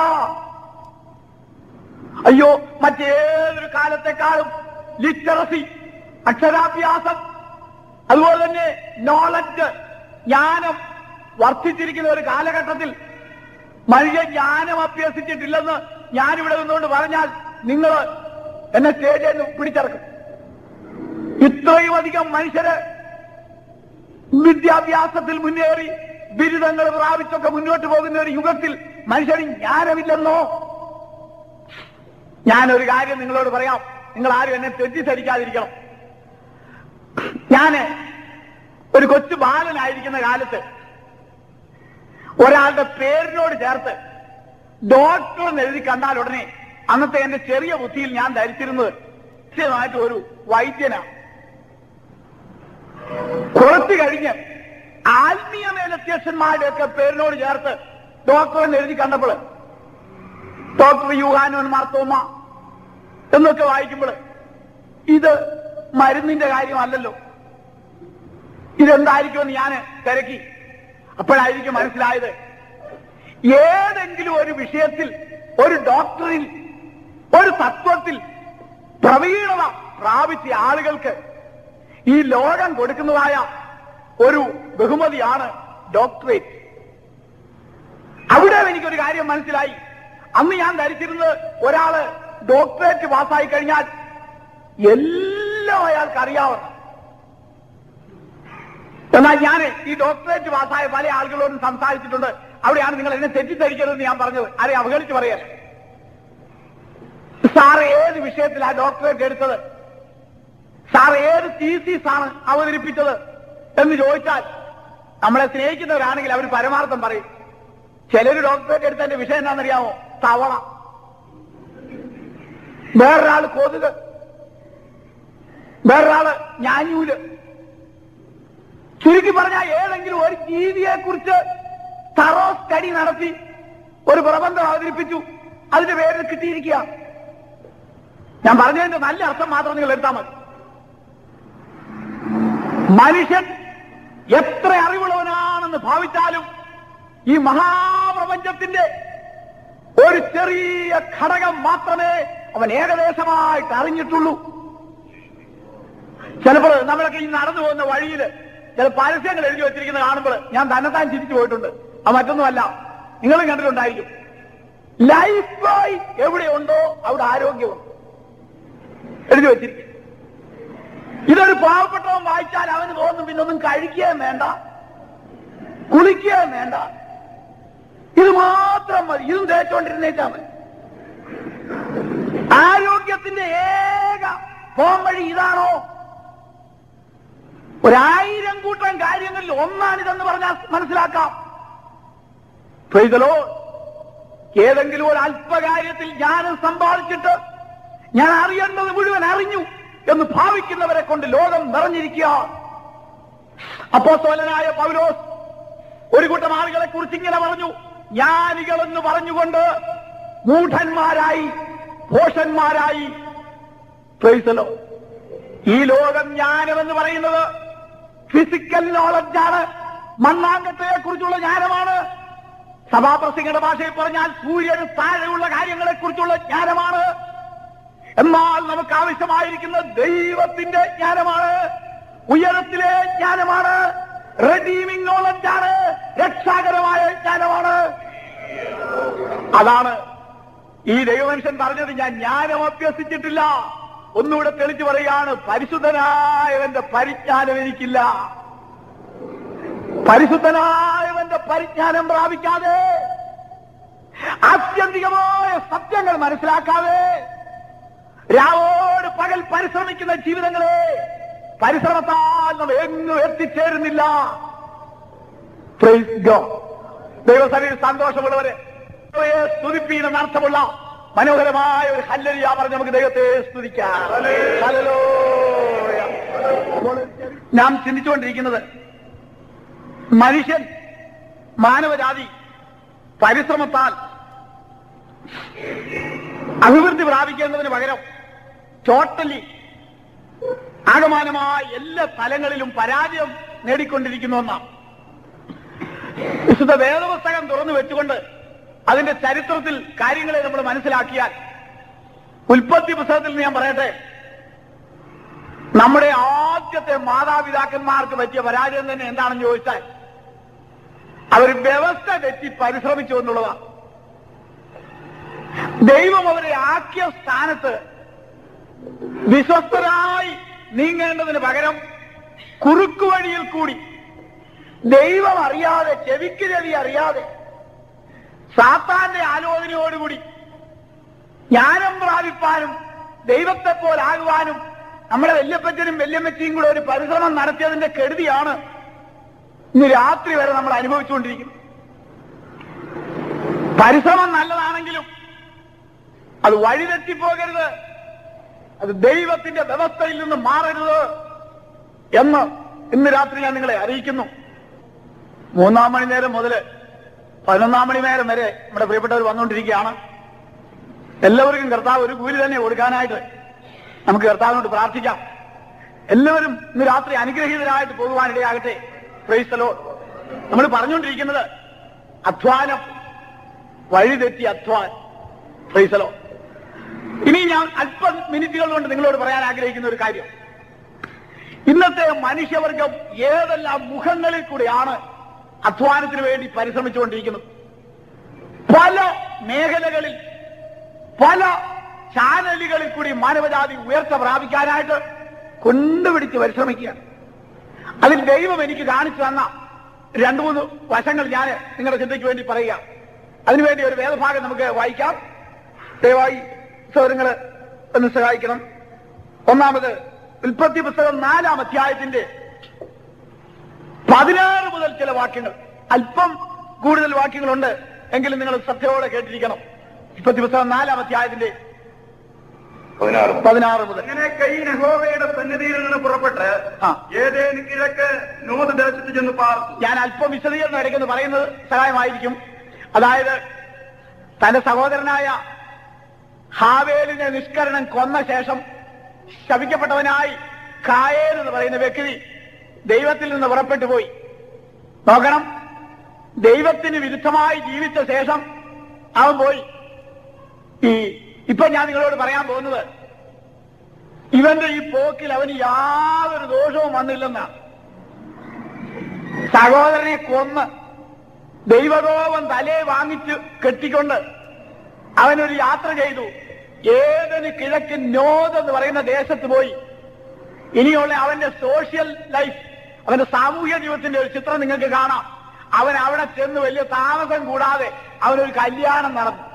Speaker 1: അയ്യോ മറ്റേതൊരു കാലത്തെക്കാളും ലിറ്ററസി അക്ഷരാഭ്യാസം അതുപോലെ തന്നെ നോളജ് ജ്ഞാനം വർദ്ധിച്ചിരിക്കുന്ന ഒരു കാലഘട്ടത്തിൽ മനുഷ്യൻ ജ്ഞാനം അഭ്യസിച്ചിട്ടില്ലെന്ന് ഞാനിവിടെ നിന്നുകൊണ്ട് പറഞ്ഞാൽ നിങ്ങൾ എന്നെ സ്റ്റേജിൽ നിന്ന് പിടിച്ചിറക്കും ഇത്രയും അധികം മനുഷ്യര് വിദ്യാഭ്യാസത്തിൽ മുന്നേറി ബിരുദങ്ങൾ പ്രാപിച്ചൊക്കെ മുന്നോട്ട് പോകുന്ന ഒരു യുഗത്തിൽ മനുഷ്യന് ജ്ഞാനമില്ലെന്നോ ഞാനൊരു കാര്യം നിങ്ങളോട് പറയാം നിങ്ങൾ ആരും എന്നെ തെറ്റിദ്ധരിക്കാതിരിക്കണം ഞാന് ഒരു ഒരു കൊച്ചു ബാലനായിരിക്കുന്ന കാലത്ത് ഒരാളുടെ പേരിനോട് ചേർത്ത് ഡോക്ടർ എന്ന് എഴുതി കണ്ടാൽ ഉടനെ അന്നത്തെ എന്റെ ചെറിയ ബുദ്ധിയിൽ ഞാൻ ധരിച്ചിരുന്നത് നിശ്ചയമായിട്ട് ഒരു വൈദ്യനാണ് കുറച്ചു കഴിഞ്ഞ് ആത്മീയ മേലധ്യക്ഷന്മാരുടെ ഒക്കെ പേരിനോട് ചേർത്ത് ഡോക്ടർ എന്ന് എഴുതി കണ്ടപ്പോൾ ഡോക്ടർ യുഹാനോൻ മാർത്തോമ എന്നൊക്കെ വായിക്കുമ്പോൾ ഇത് മരുന്നിന്റെ കാര്യമല്ലല്ലോ ഇതെന്തായിരിക്കുമെന്ന് ഞാൻ തിരക്കി അപ്പോഴായിരിക്കും മനസ്സിലായത് ഏതെങ്കിലും ഒരു വിഷയത്തിൽ ഒരു ഡോക്ടറിൽ ഒരു തത്വത്തിൽ പ്രവീണത പ്രാപിച്ച ആളുകൾക്ക് ഈ ലോകം കൊടുക്കുന്നതായ ഒരു ബഹുമതിയാണ് ഡോക്ടറേറ്റ് അവിടെ എനിക്കൊരു കാര്യം മനസ്സിലായി അന്ന് ഞാൻ ധരിച്ചിരുന്നത് ഒരാള് ഡോക്ടറേറ്റ് പാസ്സായി കഴിഞ്ഞാൽ എല്ലാം അയാൾക്ക് അറിയാവുന്ന എന്നാൽ ഞാൻ ഈ ഡോക്ടറേറ്റ് പാസ്സായ പല ആളുകളോടും സംസാരിച്ചിട്ടുണ്ട് അവിടെയാണ് നിങ്ങൾ എന്നെ തെറ്റിദ്ധരിക്കരുതെന്ന് ഞാൻ പറഞ്ഞത് ആരെ അവഗണിച്ച് പറയാൻ സാർ ഏത് വിഷയത്തിലാണ് ഡോക്ടറേറ്റ് എടുത്തത് സാർ ഏത് തീസീസ് ആണ് അവതരിപ്പിച്ചത് എന്ന് ചോദിച്ചാൽ നമ്മളെ സ്നേഹിക്കുന്നവരാണെങ്കിൽ അവർ പരമാർത്ഥം പറയും ചിലര് ഡോക്ടറേറ്റ് എടുത്തതിന്റെ വിഷയം എന്താണെന്നറിയാമോ തവള വേറൊരാള് കൊതുക് വേറൊരാള് ഞാഞ്ഞൂല് ചുരുക്കി പറഞ്ഞാൽ ഏതെങ്കിലും ഒരു ജീവിയെ കുറിച്ച് തറോ സ്റ്റഡി നടത്തി ഒരു പ്രബന്ധം അവതരിപ്പിച്ചു അതിന്റെ പേരിൽ കിട്ടിയിരിക്കുക ഞാൻ പറഞ്ഞതിന്റെ നല്ല അർത്ഥം മാത്രം നിങ്ങൾ എടുത്താൽ മതി മനുഷ്യൻ എത്ര അറിവുള്ളവനാണെന്ന് ഭാവിച്ചാലും ഈ മഹാപ്രപഞ്ചത്തിന്റെ ഒരു ചെറിയ ഘടകം മാത്രമേ അവൻ ഏകദേശമായിട്ട് അറിഞ്ഞിട്ടുള്ളൂ ചിലപ്പോൾ നമ്മളൊക്കെ ഈ നടന്നു പോകുന്ന വഴിയിൽ ചില പരസ്യങ്ങൾ എഴുതി വെച്ചിരിക്കുന്നത് കാണുമ്പോൾ ഞാൻ തന്നെത്താൻ ചിരിച്ചു പോയിട്ടുണ്ട് അത് മറ്റൊന്നുമല്ല നിങ്ങളും കണ്ടിട്ടുണ്ടായിരിക്കും ലൈഫ് ബോയ് എവിടെയുണ്ടോ അവിടെ ആരോഗ്യമുണ്ട് എഴുതി വെച്ചിരിക്കും ഇതൊരു പാവപ്പെട്ടവൻ വായിച്ചാൽ അവന് തോന്നും പിന്നൊന്നും കഴിക്കുകയും വേണ്ട കുളിക്കുകയും വേണ്ട ഇത് മാത്രം മതി ഇതും തേച്ചോണ്ടിരുന്നേച്ചാ മതി ആരോഗ്യത്തിന്റെ ഏക പോം വഴി ഇതാണോ ഒരായിരം കൂട്ടം കാര്യങ്ങളിൽ ഒന്നാണിതെന്ന് പറഞ്ഞാൽ മനസ്സിലാക്കാം പ്രീതലോ ഏതെങ്കിലും ഒരു അല്പകാര്യത്തിൽ ജ്ഞാനം സമ്പാദിച്ചിട്ട് ഞാൻ അറിയേണ്ടത് മുഴുവൻ അറിഞ്ഞു എന്ന് ഭാവിക്കുന്നവരെ കൊണ്ട് ലോകം നിറഞ്ഞിരിക്കുക അപ്പോ സോലനായ പൗലോസ് ഒരു കൂട്ടം ആളുകളെ കുറിച്ച് ഇങ്ങനെ പറഞ്ഞു ജ്ഞാനികളെന്ന് പറഞ്ഞുകൊണ്ട് മൂഢന്മാരായി ഭോഷന്മാരായി പ്രൈസലോ ഈ ലോകം ജ്ഞാനമെന്ന് പറയുന്നത് ഫിസിക്കൽ നോളജാണ് മണ്ണാങ്കട്ടയെ കുറിച്ചുള്ള ജ്ഞാനമാണ് സഭാപ്രസംഗയുടെ ഭാഷയിൽ പറഞ്ഞാൽ സൂര്യന് താഴെയുള്ള കാര്യങ്ങളെ കുറിച്ചുള്ള ജ്ഞാനമാണ് എന്നാൽ നമുക്ക് ആവശ്യമായിരിക്കുന്ന ദൈവത്തിന്റെ ജ്ഞാനമാണ് ഉയരത്തിലെ ജ്ഞാനമാണ് റെഡീമിംഗ് നോളജാണ് രക്ഷാകരമായ ജ്ഞാനമാണ് അതാണ് ഈ ദൈവമനുഷ്യൻ പറഞ്ഞത് ഞാൻ ജ്ഞാനം അഭ്യസിച്ചിട്ടില്ല ഒന്നുകൂടെ തെളിച്ചു പറയാണ് പരിശുദ്ധനായവന്റെ പരിജ്ഞാനം എനിക്കില്ല പരിശുദ്ധനായവന്റെ പരിജ്ഞാനം പ്രാപിക്കാതെ ആത്യന്തികമായ സത്യങ്ങൾ മനസ്സിലാക്കാതെ രാവോട് പകൽ പരിശ്രമിക്കുന്ന ജീവിതങ്ങളെ പരിശ്രമത്താൽ നമ്മൾ എങ്ങും എത്തിച്ചേരുന്നില്ല Praise God. ദൈവസഭയിൽ സന്തോഷമുള്ളവരെ ദൈവത്തെ സ്തുതിപ്പീണെന്ന് അർത്ഥമുള്ള മനോഹരമായ ഒരു ഹല്ലരിയ പറഞ്ഞ് നമുക്ക് ദൈവത്തെ സ്തുതിക്കാം ഹല്ലേലൂയ. അപ്പോൾ നാം ചിന്തിച്ചുകൊണ്ടിരിക്കുന്നത് മനുഷ്യൻ മാനവജാതി പരിശ്രമത്താൽ അഭിവൃദ്ധി പ്രാപിക്കേണ്ടതിന് പകരം ടോട്ടലി ആകമാനമായ എല്ലാ തലങ്ങളിലും പരാജയം നേടിക്കൊണ്ടിരിക്കുന്നു എന്നാണ് വിശുദ്ധ വേദപുസ്തകം തുറന്നു വെച്ചുകൊണ്ട് അതിന്റെ ചരിത്രത്തിൽ കാര്യങ്ങളെ നമ്മൾ മനസ്സിലാക്കിയാൽ ഉൽപ്പത്തി പുസ്തകത്തിൽ നിന്ന് ഞാൻ പറയട്ടെ നമ്മുടെ ആദ്യത്തെ മാതാപിതാക്കന്മാർക്ക് പറ്റിയ പരാജയം തന്നെ എന്താണെന്ന് ചോദിച്ചാൽ അവർ വ്യവസ്ഥ തെറ്റി പരിശ്രമിച്ചു എന്നുള്ളതാണ് ദൈവം അവരെ ആക്കിയ സ്ഥാനത്ത് വിശ്വസ്തരായി നീങ്ങേണ്ടതിന് പകരം കുറുക്കു വഴിയിൽ കൂടി ദൈവം അറിയാതെ ചെവിക്ക് ചെവി അറിയാതെ സാത്താന്റെ ആലോചനയോടുകൂടി ജ്ഞാനം പ്രാപിപ്പാനും ദൈവത്തെ പോലാകുവാനും നമ്മുടെ വല്യപ്പച്ചനും വല്യമ്മച്ചിയും കൂടെ ഒരു പരിശ്രമം നടത്തിയതിന്റെ കെടുതിയാണ് ഇന്ന് രാത്രി വരെ നമ്മൾ അനുഭവിച്ചുകൊണ്ടിരിക്കും പരിശ്രമം നല്ലതാണെങ്കിലും അത് വഴിതെറ്റിപ്പോകരുത് അത് ദൈവത്തിന്റെ വ്യവസ്ഥയിൽ നിന്ന് മാറരുത് എന്ന് ഇന്ന് രാത്രി ഞാൻ നിങ്ങളെ അറിയിക്കുന്നു മൂന്നാം മണി നേരം മുതൽ പതിനൊന്നാം മണി നേരം വരെ നമ്മുടെ പ്രിയപ്പെട്ടവർ വന്നുകൊണ്ടിരിക്കുകയാണ് എല്ലാവർക്കും കർത്താവ് ഒരു കൂലി തന്നെ കൊടുക്കാനായിട്ട് നമുക്ക് കർത്താവിനോട് പ്രാർത്ഥിക്കാം എല്ലാവരും ഇന്ന് രാത്രി അനുഗ്രഹീതരായിട്ട് പോകുവാനിടയാകട്ടെ പ്രൈസ്തലോ നമ്മൾ പറഞ്ഞുകൊണ്ടിരിക്കുന്നത് അധ്വാനം വഴിതെറ്റി അധ്വാനം പ്രൈസലോ ഇനി ഞാൻ അല്പം മിനിറ്റുകൾ കൊണ്ട് നിങ്ങളോട് പറയാൻ ആഗ്രഹിക്കുന്ന ഒരു കാര്യം ഇന്നത്തെ മനുഷ്യവർഗം ഏതെല്ലാം മുഖങ്ങളിൽ കൂടെയാണ് അധ്വാനത്തിന് വേണ്ടി പരിശ്രമിച്ചുകൊണ്ടിരിക്കുന്നത് പല മേഖലകളിൽ പല ചാനലുകളിൽ കൂടി മാനവജാതി ഉയർച്ച പ്രാപിക്കാനായിട്ട് കൊണ്ടുപിടിച്ച് പരിശ്രമിക്കുകയാണ് അതിൽ ദൈവം എനിക്ക് കാണിച്ചു തന്ന രണ്ടു മൂന്ന് വശങ്ങൾ ഞാൻ നിങ്ങളുടെ ചിന്തയ്ക്ക് വേണ്ടി പറയുക അതിനുവേണ്ടി ഒരു വേദഭാഗം നമുക്ക് വായിക്കാം ദയവായി സൗരങ്ങൾ ഒന്ന് സഹായിക്കണം ഒന്നാമത് ഉൽപ്പത്തി പുസ്തകം നാലാം അധ്യായത്തിന്റെ പതിനാറ് മുതൽ ചില വാക്യങ്ങൾ അല്പം കൂടുതൽ വാക്യങ്ങളുണ്ട് എങ്കിലും നിങ്ങൾ ശ്രദ്ധയോടെ കേട്ടിരിക്കണം ഉൽപ്പത്തി പുസ്തകം നാലാം അധ്യായത്തിന്റെ
Speaker 2: പതിനാറ്
Speaker 1: പതിനാറ് മുതൽ
Speaker 2: അങ്ങനെ കൈ യഹോവയുടെ സന്നിധിയിൽ നിന്ന് പുറപ്പെട്ട്
Speaker 1: ആ.
Speaker 2: ഏതേന് കിഴക്ക് നോത് ദേശത്ത് ചെന്ന് പാർത്തു
Speaker 1: ഞാൻ അല്പം വിശദീകരണം ഇടയ്ക്കെന്ന് പറയുന്നത് സഹായമായിരിക്കും അതായത് തന്റെ സഹോദരനായ ഹാവേലിനെ നിഷ്കരണം കൊന്ന ശേഷം ശപിക്കപ്പെട്ടവനായി കായേൽ എന്ന് പറയുന്ന വ്യക്തി ദൈവത്തിൽ നിന്ന് പുറപ്പെട്ടു പോയി നോക്കണം ദൈവത്തിന് വിരുദ്ധമായി ജീവിച്ച ശേഷം അവൻ പോയി ഈ ഇപ്പൊ ഞാൻ നിങ്ങളോട് പറയാൻ പോകുന്നത് ഇവന്റെ ഈ പോക്കിൽ അവന് യാതൊരു ദോഷവും വന്നില്ലെന്നാണ് സഹോദരനെ കൊന്ന് ദൈവകോപം തലേ വാങ്ങിച്ച് കെട്ടിക്കൊണ്ട് അവനൊരു യാത്ര ചെയ്തു ഏതൊരു കിഴക്കൻ നോദ് എന്ന് പറയുന്ന ദേശത്ത് പോയി ഇനിയുള്ള അവന്റെ സോഷ്യൽ ലൈഫ് അവന്റെ സാമൂഹ്യ ജീവിതത്തിന്റെ ഒരു ചിത്രം നിങ്ങൾക്ക് കാണാം അവൻ അവിടെ ചെന്ന് വലിയ താമസം കൂടാതെ അവനൊരു കല്യാണം നടന്നു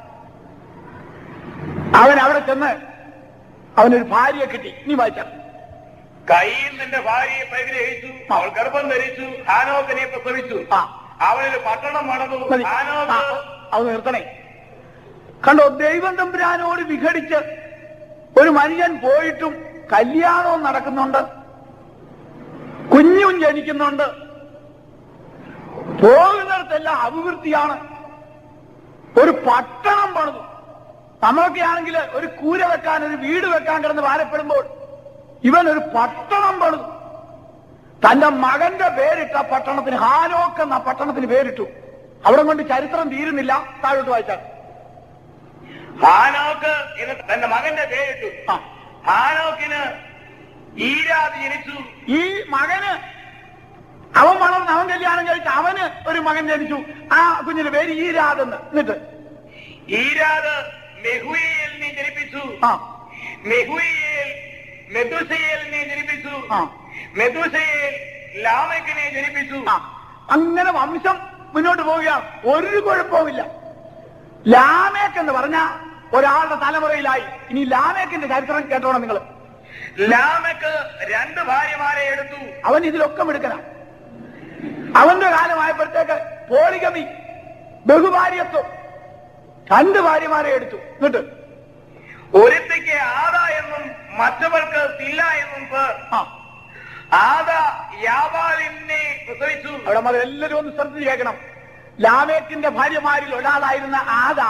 Speaker 1: അവൻ അവിടെ ചെന്ന് അവനൊരു ഭാര്യയെ കിട്ടി നീ വായിച്ചാൽ
Speaker 2: കയ്യിൽ നിന്റെ ഭാര്യയെ പരിഗ്രഹിച്ചു അവൾ ഗർഭം ധരിച്ചു ഹാനോക്കിനെ പ്രസവിച്ചു
Speaker 1: ആ
Speaker 2: അവനൊരു പട്ടണം മണന്നു
Speaker 1: മതി ആ,
Speaker 2: ഹാനോക്ക്
Speaker 1: അത് നിർത്തണേ കണ്ടോ ദൈവം തമ്പുരാനോട് വിഘടിച്ച് ഒരു മനുഷ്യൻ പോയിട്ടും കല്യാണവും നടക്കുന്നുണ്ട് കുഞ്ഞും ജനിക്കുന്നുണ്ട് പോകുന്നിടത്തെല്ലാം അഭിവൃദ്ധിയാണ് ഒരു പട്ടണം പണിതു നമ്മളൊക്കെ ആണെങ്കിൽ ഒരു കൂര വെക്കാൻ ഒരു വീട് വെക്കാൻ കിടന്ന് ഭാരപ്പെടുമ്പോൾ ഇവൻ ഒരു പട്ടണം പണിതു തന്റെ മകന്റെ പേരിട്ട പട്ടണത്തിന് ഹാനോക്ക് എന്ന പട്ടണത്തിന് പേരിട്ടു അവിടെ കൊണ്ട് ചരിത്രം തീരുന്നില്ല താഴോട്ട് വായിച്ചാൽ
Speaker 2: ഹാനോക്ക് എന്ന് തന്റെ മകന്റെ പേരിട്ടു
Speaker 1: ആ
Speaker 2: ഹാനോക്കിന് ഈരാത് ജനിച്ചു
Speaker 1: ഈ മകന് അവൻ വളർന്ന് അവൻ കല്യാണം കഴിച്ച് അവന് ഒരു മകൻ ജനിച്ചു ആ കുഞ്ഞിന്റെ പേര് ഈരാതെന്ന് എന്നിട്ട്
Speaker 2: ഈരാത് മെഹുയേലിനെ ജനിപ്പിച്ചു
Speaker 1: ആ
Speaker 2: മെഹുയേൽ മെദുസയേലിനെ ജനിപ്പിച്ചു
Speaker 1: ആ.
Speaker 2: മെദുസയേൽ ലാമക്കിനെ ജനിപ്പിച്ചു
Speaker 1: ആ അങ്ങനെ വംശം മുന്നോട്ട് പോവുകയാണ് ഒരു കുഴപ്പവുമില്ല ലാമേക്ക് എന്ന് പറഞ്ഞ ഒരാളുടെ തലമുറയിലായി ഇനി ലാമേക്കിന്റെ ചരിത്രം കേട്ടോണം നിങ്ങൾ
Speaker 2: ലാമക്ക് രണ്ട് ഭാര്യമാരെ എടുത്തു
Speaker 1: അവൻ ഇതിലൊക്കെ മിടുക്കനാ അവന്റെ കാലമായപ്പോഴത്തേക്ക് പോളിഗമി ബഹുഭാര്യത്വം രണ്ട് ഭാര്യമാരെ എടുത്തു എന്നിട്ട്
Speaker 2: ഒരുത്തിക്ക് ആദ എന്നും മറ്റവർക്ക് തില്ല എന്നും പേർ
Speaker 1: ആ
Speaker 2: ആദ യാബാലിനെ പ്രസവിച്ചു
Speaker 1: അവിടെ നമ്മൾ എല്ലാവരും ഒന്ന് ശ്രദ്ധിച്ച് കേൾക്കണം ലാമേക്കിന്റെ ഭാര്യമാരിൽ ഒരാളായിരുന്ന ആദ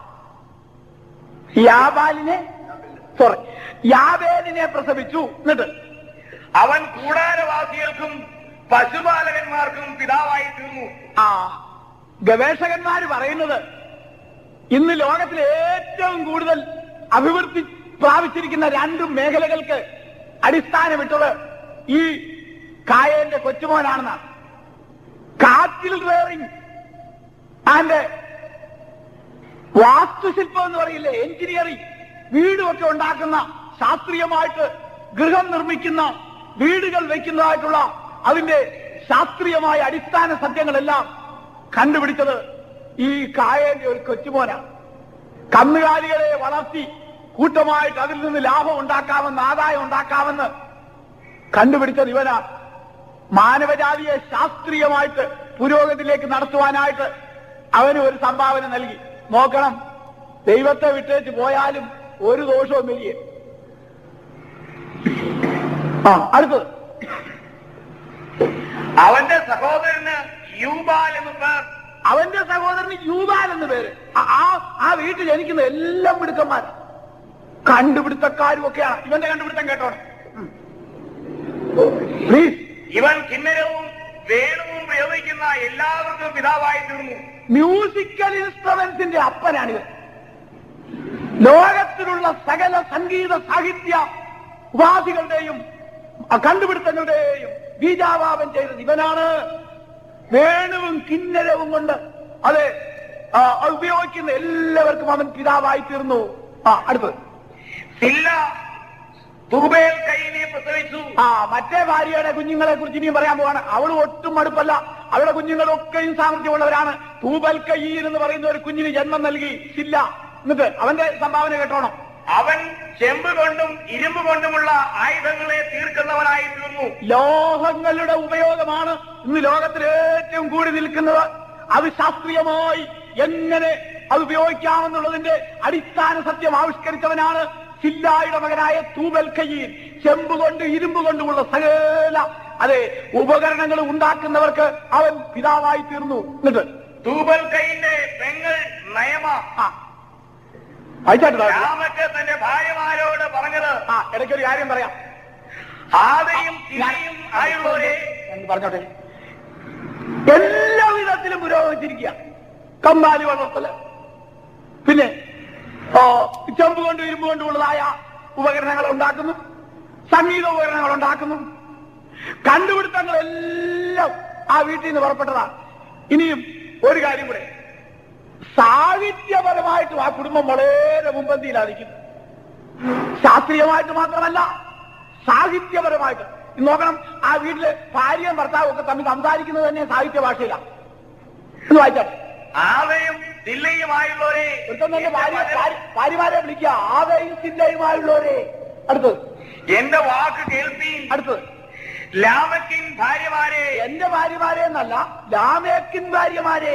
Speaker 1: യാബാലിനെ സോറി യാബേലിനെ പ്രസവിച്ചു എന്നിട്ട്
Speaker 2: അവൻ കൂടാരവാസികൾക്കും പശുപാലകന്മാർക്കും പിതാവായി തീർന്നു
Speaker 1: ആ ഗവേഷകന്മാർ പറയുന്നത് ഇന്ന് ലോകത്തിലെ ഏറ്റവും കൂടുതൽ അഭിവൃദ്ധി പ്രാപിച്ചിരിക്കുന്ന രണ്ട് മേഖലകൾക്ക് അടിസ്ഥാനമിട്ടത് ഈ കായന്റെ കൊച്ചുമോനാണെന്നാണ് കാറ്റിൽ റെയറിംഗ് ആൻഡ് വാസ്തുശില്പം എന്ന് പറയില്ലേ എഞ്ചിനീയറിംഗ് വീടുമൊക്കെ ഉണ്ടാക്കുന്ന ശാസ്ത്രീയമായിട്ട് ഗൃഹം നിർമ്മിക്കുന്ന വീടുകൾ വയ്ക്കുന്നതായിട്ടുള്ള അതിന്റെ ശാസ്ത്രീയമായ അടിസ്ഥാന സത്യങ്ങളെല്ലാം കണ്ടുപിടിച്ചത് ഈ കായന്റെ ഒരു കൊച്ചുമോനാണ് കന്നുകാലികളെ വളർത്തി കൂട്ടമായിട്ട് അതിൽ നിന്ന് ലാഭം ഉണ്ടാക്കാമെന്ന് ആദായം ഉണ്ടാക്കാമെന്ന് കണ്ടുപിടിച്ചത് ഇവനാണ് മാനവജാതിയെ ശാസ്ത്രീയമായിട്ട് പുരോഗതിയിലേക്ക് നടത്തുവാനായിട്ട് അവന് ഒരു സംഭാവന നൽകി നോക്കണം ദൈവത്തെ വിട്ടേച്ച് പോയാലും ഒരു ദോഷവും വലിയ ആ അടുത്തത്
Speaker 2: അവന്റെ സഹോദരന് യൂബാൽ എന്ന് പേർ
Speaker 1: അവന്റെ സഹോദരന് യൂതാൻ എന്ന് പേര് ആ- ആ ആ വീട്ടിൽ ജനിക്കുന്ന എല്ലാം മിടുക്കന്മാർ കണ്ടുപിടുത്തക്കാരും ഒക്കെയാണ് ഇവന്റെ കണ്ടുപിടുത്തം കേട്ടോണം പ്ലീസ്
Speaker 2: ഇവൻ കിന്നരവും വേണുവും പ്രയോഗിക്കുന്ന എല്ലാവർക്കും പിതാവായി തീർന്നു
Speaker 1: മ്യൂസിക്കൽ ഇൻസ്ട്രുമെന്റ്സിന്റെ അപ്പനാണിത് ലോകത്തിലുള്ള സകല സംഗീത സാഹിത്യ ഉപാധികളുടെയും ആ കണ്ടുപിടുത്തങ്ങളുടെയും ബീജാവാപം ചെയ്തത് ഇവനാണ് വേണുവും കിന്നരവും കൊണ്ട് അതെ ആ, അത് ഉപയോഗിക്കുന്ന എല്ലാവർക്കും അവൻ പിതാവായി തീർന്നു ആ അടുത്തത്
Speaker 2: സില്ല തുബേൽ കൈനെ പ്രസവിച്ചു
Speaker 1: ആ മറ്റേ ഭാര്യയുടെ കുഞ്ഞുങ്ങളെ കുറിച്ച് ഇനിയും പറയാൻ പോവാണ് അവൾ ഒട്ടും മടുപ്പല്ല അവരുടെ കുഞ്ഞുങ്ങളൊക്കെയും സാമർഥ്യമുള്ളവരാണ് തൂബൽ കയ്യീൻ എന്ന് പറയുന്ന ഒരു കുഞ്ഞിന് ജന്മം നൽകി ഇല്ല എന്നിട്ട് അവന്റെ സംഭാവന കേട്ടോണം
Speaker 2: അവൻ ചെമ്പ് കൊണ്ടും ഇരുമ്പ് കൊണ്ടുമുള്ള ആയുധങ്ങളെ തീർക്കുന്നവനായി തീർന്നു
Speaker 1: ലോഹങ്ങളുടെ ഉപയോഗമാണ് ഇന്ന് ലോകത്തിൽ ഏറ്റവും കൂടി നിൽക്കുന്നത് അത് ശാസ്ത്രീയമായി എങ്ങനെ അത് ഉപയോഗിക്കാമെന്നുള്ളതിന്റെ അടിസ്ഥാന സത്യം ആവിഷ്കരിച്ചവനാണ് സില്ലായുടെ മകനായ തൂബൽ കയ്യീൻ ചെമ്പ് കൊണ്ട് ഇരുമ്പ് കൊണ്ടുമുള്ള സകല അതെ ഉപകരണങ്ങൾ ഉണ്ടാക്കുന്നവർക്ക് അവൻ പിതാവായി തീർന്നു എന്നിട്ട്
Speaker 2: തൂബൽ കൈന്റെ പെങ്ങൾ നയമ
Speaker 1: ആ വായിച്ചാട്ട് താഴെ.
Speaker 2: രാമക്ക് തന്റെ ഭാര്യമാരോട് പറഞ്ഞത്
Speaker 1: ആ ഇടയ്ക്കൊരു കാര്യം പറയാം
Speaker 2: ആദയും തിരിയും ആയുള്ളവരെ
Speaker 1: എന്ന് പറഞ്ഞോട്ടെ എല്ലാ വിധത്തിലും പുരോഗമിച്ചിരിക്കുക കമ്പാലി വളർത്തല് പിന്നെ ഓ ചെമ്പ് കൊണ്ട് ഇരുമ്പ് കൊണ്ടുള്ളതായ ഉപകരണങ്ങൾ ഉണ്ടാക്കുന്നു സംഗീത ഉപകരണങ്ങൾ ഉണ്ടാക്കുന്നു കണ്ടുപിടുത്തങ്ങളെല്ലാം ആ വീട്ടിൽ നിന്ന് പുറപ്പെട്ടതാണ് ഇനിയും ഒരു കാര്യം കൂടെ സാഹിത്യപരമായിട്ടും ആ കുടുംബം വളരെ മുമ്പന്തിയിലാണ് നിൽക്കുന്നത് ശാസ്ത്രീയമായിട്ട് മാത്രമല്ല സാഹിത്യപരമായിട്ട് ഇന്ന് നോക്കണം ആ വീട്ടില് ഭാര്യയും ഭർത്താവും ഒക്കെ തമ്മിൽ സംസാരിക്കുന്നത് തന്നെ സാഹിത്യ ഭാഷയിലാണ് എന്ന് വായിച്ചാട്ടെ
Speaker 2: ആദയും തില്ലയുമായുള്ളവരെ
Speaker 1: ഒരുത്തം തന്നെ ഭാര്യ ഭാര്യ- ഭാര്യമാരെ വിളിക്കുക ആദയും ചിന്തയുമായുള്ളവരെ അടുത്തത്
Speaker 2: എന്റെ വാക്ക് കേൾപ്പീൻ
Speaker 1: അടുത്തത്
Speaker 2: ലാമക്കിൻ ഭാര്യമാരെ
Speaker 1: എന്റെ ഭാര്യമാരെ എന്നല്ല ലാമേക്കിൻ ഭാര്യമാരെ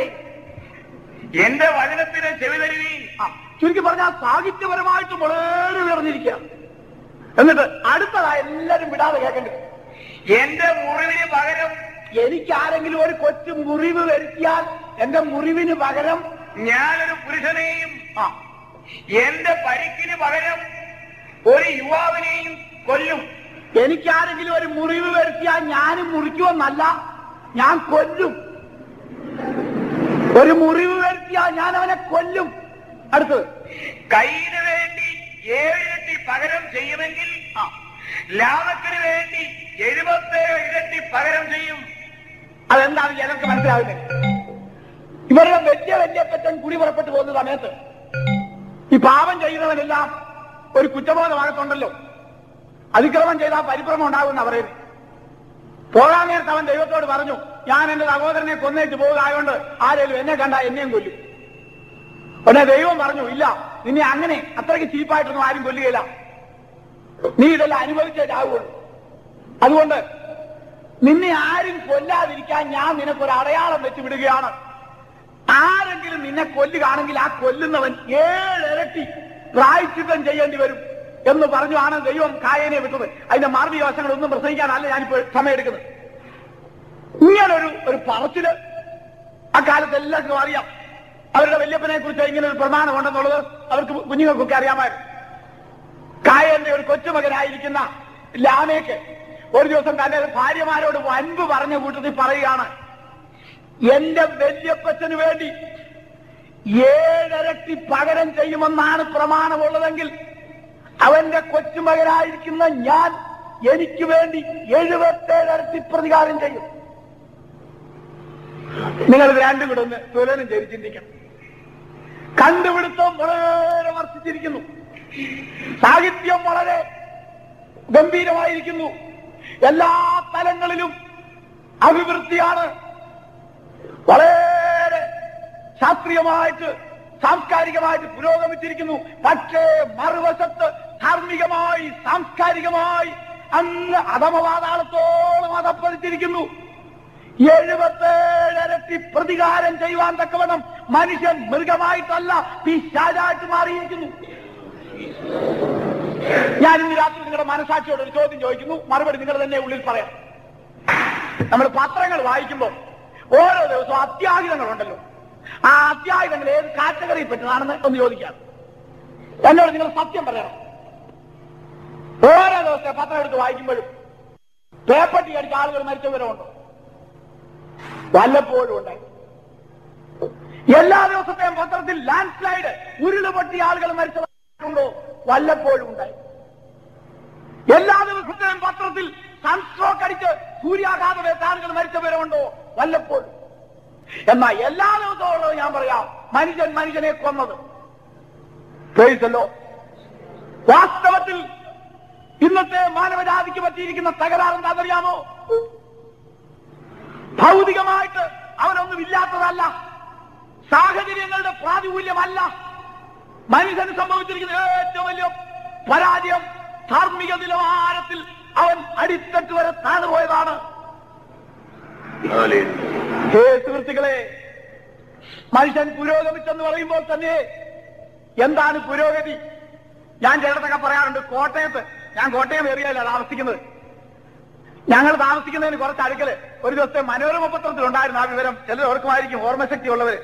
Speaker 2: എന്റെ വചനത്തിന് ചെവി തരുവീൻ
Speaker 1: ആ, ചുരുക്കി പറഞ്ഞാൽ സാഹിത്യപരമായിട്ട് വളരെ ഉയർന്നിരിക്കുക എന്നിട്ട് അടുത്തതാ എല്ലാരും വിടാതെ കേൾക്കേണ്ടത്
Speaker 2: എന്റെ മുറിവിന് പകരം
Speaker 1: എനിക്ക് ആരെങ്കിലും ഒരു കൊച്ചു മുറിവ് വരുത്തിയാൽ എന്റെ മുറിവിന് പകരം
Speaker 2: ഞാനൊരു പുരുഷനെയും
Speaker 1: ആ
Speaker 2: എന്റെ പരിക്കിന് പകരം ഒരു യുവാവിനെയും കൊല്ലും
Speaker 1: എനിക്ക് ആരെങ്കിലും ഒരു മുറിവ് വരുത്തിയാൽ ഞാനും മുറിക്കുമെന്നല്ല ഞാൻ കൊല്ലും ഒരു മുറിവ് വരുത്തിയാൽ ഞാൻ അവനെ കൊല്ലും അടുത്തത്
Speaker 2: കയ്യിന് വേണ്ടി ഏഴിരട്ടി പകരം ചെയ്യുമെങ്കിൽ
Speaker 1: ആ
Speaker 2: ലാഭത്തിന് വേണ്ടി എഴുപത്തേഴ് ഇരട്ടി പകരം ചെയ്യും
Speaker 1: അതെന്താണ് ജനങ്ങൾക്ക് മനസ്സിലാകുന്നത് ഇവരുടെ വലിയ വല്യപ്പറ്റൻ കുടി പുറപ്പെട്ടു പോകുന്ന സമയത്ത് ഈ പാപം ചെയ്യുന്നവനെല്ലാം ഒരു കുറ്റബോധമാകത്തുണ്ടല്ലോ അതിക്രമം ചെയ്താൽ പരിഭ്രമം ഉണ്ടാകുമെന്ന് പറയുന്നത് പോകാൻ നേരത്ത് അവൻ ദൈവത്തോട് പറഞ്ഞു ഞാൻ എന്റെ സഹോദരനെ കൊന്നേറ്റ് പോകുകയായോണ്ട് ആരേലും എന്നെ കണ്ട എന്നെയും കൊല്ലും ഉടനെ ദൈവം പറഞ്ഞു ഇല്ല നിന്നെ അങ്ങനെ അത്രയ്ക്ക് ചീപ്പായിട്ടൊന്നും ആരും കൊല്ലുകയില്ല നീ ഇതെല്ലാം അനുഭവിച്ചേ ചാവുള്ളൂ അതുകൊണ്ട് നിന്നെ ആരും കൊല്ലാതിരിക്കാൻ ഞാൻ നിനക്കൊരു അടയാളം വെച്ച് വിടുകയാണ് ആരെങ്കിലും നിന്നെ കൊല്ലുകയാണെങ്കിൽ ആ കൊല്ലുന്നവൻ ഏഴിരട്ടി പ്രായച്ചിത്തം ചെയ്യേണ്ടി വരും എന്ന് പറഞ്ഞാണ് ദൈവം കായനെ വിട്ടത് അതിന്റെ മാർമിക വശങ്ങളൊന്നും പ്രസംഗിക്കാനല്ല ഞാനിപ്പോൾ സമയമെടുക്കുന്നത് ഇങ്ങനൊരു ഒരു പറച്ചില് അക്കാലത്ത് എല്ലാവർക്കും അറിയാം അവരുടെ വല്യപ്പനെ കുറിച്ച് ഇങ്ങനെ ഒരു പ്രമാണമുണ്ടെന്നുള്ളത് അവർക്ക് കുഞ്ഞുങ്ങൾക്കൊക്കെ അറിയാമായിരുന്നു കായന്റെ ഒരു കൊച്ചുമകനായിരിക്കുന്ന ലാമേക്ക് ഒരു ദിവസം തന്റെ ഭാര്യമാരോട് വൻപ് പറഞ്ഞ കൂട്ടത്തിൽ പറയുകയാണ് എന്റെ വല്യപ്പച്ചന് വേണ്ടി ഏഴരട്ടി പകരം ചെയ്യുമെന്നാണ് പ്രമാണമുള്ളതെങ്കിൽ അവന്റെ കൊച്ചുമകനായിരിക്കുന്ന ഞാൻ എനിക്ക് വേണ്ടി എഴുപത്തേഴരട്ടി പ്രതികാരം ചെയ്യും നിങ്ങൾ ഇത് രണ്ടും കൂടെ ഒന്ന് തുലനം ചെയ്ത് ചിന്തിക്കണം കണ്ടുപിടുത്തം വളരെ വർദ്ധിച്ചിരിക്കുന്നു സാഹിത്യം വളരെ ഗംഭീരമായിരിക്കുന്നു എല്ലാ തലങ്ങളിലും അഭിവൃദ്ധിയാണ് വളരെ ശാസ്ത്രീയമായിട്ട് സാംസ്കാരികമായിട്ട് പുരോഗമിച്ചിരിക്കുന്നു പക്ഷേ മറുവശത്ത് ധാർമ്മികമായി സാംസ്കാരികമായി അങ്ങ് അധമപാതാളത്തോളം അതപ്പതിച്ചിരിക്കുന്നു എഴുപത്തേഴരട്ടി പ്രതികാരം ചെയ്യുവാൻ തക്കവണ്ണം മനുഷ്യൻ മൃഗമായിട്ടല്ല പിശാചായിട്ട് മാറിയിരിക്കുന്നു ഞാൻ ഇന്ന് രാത്രി നിങ്ങളുടെ മനസാക്ഷിയോട് ഒരു ചോദ്യം ചോദിക്കുന്നു മറുപടി നിങ്ങൾ തന്നെ ഉള്ളിൽ പറയാം നമ്മൾ പത്രങ്ങൾ വായിക്കുമ്പോൾ ഓരോ ദിവസവും അത്യാഹിതങ്ങളുണ്ടല്ലോ ആ അത്യാഹിതങ്ങൾ ഏത് കാറ്റഗറിയിൽ പറ്റുന്നതാണെന്ന് ഒന്ന് ചോദിക്കാം എന്നോട് നിങ്ങൾ സത്യം പറയണം ഓരോ ദിവസത്തെ പത്രം എടുത്ത് വായിക്കുമ്പോഴും പേപ്പട്ടി അടിച്ച ആളുകൾ മരിച്ചവരുമുണ്ട് വല്ലപ്പോഴും ഉണ്ടായി എല്ലാ ദിവസത്തെയും പത്രത്തിൽ ലാൻഡ് സ്ലൈഡ് ഉരുളുപൊട്ടി ആളുകൾ മരിച്ചവരുണ്ടോ വല്ലപ്പോഴും ഉണ്ടായി എല്ലാ ദിവസത്തെയും പത്രത്തിൽ സൺസ്ട്രോക്ക് അടിച്ച് സൂര്യാഘാതമേറ്റ ആളുകൾ മരിച്ചവരുണ്ടോ വല്ലപ്പോഴും എന്നാൽ എല്ലാ ദിവസവും ഉള്ളത് ഞാൻ പറയാം മനുഷ്യൻ മനുഷ്യനെ കൊന്നത് പ്രൈസല്ലോ വാസ്തവത്തിൽ ഇന്നത്തെ മാനവജാതിക്ക് പറ്റിയിരിക്കുന്ന തകരാർ എന്താണെന്നറിയാമോ ഭൗതികമായിട്ട് അവനൊന്നും ഇല്ലാത്തതല്ല സാഹചര്യങ്ങളുടെ പ്രാതികൂല്യമല്ല മനുഷ്യന് സംഭവിച്ചിരിക്കുന്ന ഏറ്റവും വലിയ പരാജയം ധാർമ്മിക നിലവാരത്തിൽ അവൻ അടിത്തട്ട് വരെ താണുപോയതാണ് ഹേ സുഹൃത്തുക്കളെ മനുഷ്യൻ പുരോഗമിച്ചെന്ന് പറയുമ്പോൾ തന്നെ എന്താണ് പുരോഗതി ഞാൻ ചിലടത്തൊക്കെ പറയാറുണ്ട് കോട്ടയത്ത് ഞാൻ കോട്ടയം ഏറിയല്ല താമസിക്കുന്നത് ഞങ്ങൾ താമസിക്കുന്നതിന് കുറച്ച് അടുക്കല് ഒരു ദിവസത്തെ മനോരമ പത്രത്തിൽ ഉണ്ടായിരുന്നു ആ വിവരം ചിലർ ഓർക്കുമായിരിക്കും ഓർമ്മശക്തി ഉള്ളവര്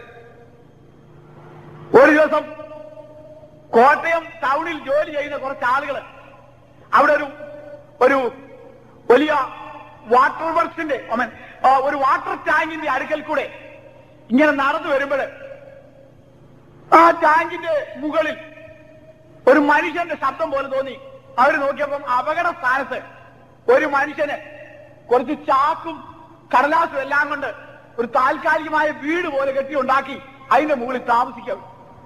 Speaker 1: ഒരു ദിവസം കോട്ടയം ടൗണിൽ ജോലി ചെയ്യുന്ന കുറച്ച് ആളുകൾ അവിടെ ഒരു ഒരു വലിയ വാട്ടർ വർക്സിന്റെ I mean, ആ, ഒരു വാട്ടർ ടാങ്കിന്റെ അടുക്കൽ കൂടെ ഇങ്ങനെ നടന്നു വരുമ്പോൾ ആ ടാങ്കിന്റെ മുകളിൽ ഒരു മനുഷ്യന്റെ ശബ്ദം പോലെ തോന്നി അവർ നോക്കിയപ്പം അപകട സ്ഥാനത്ത് ഒരു മനുഷ്യന് കുറച്ച് ചാക്കും കടലാസും എല്ലാം കൊണ്ട് ഒരു താൽക്കാലികമായ വീട് പോലെ കെട്ടിയുണ്ടാക്കി അതിന്റെ മുകളിൽ താമസിക്കാം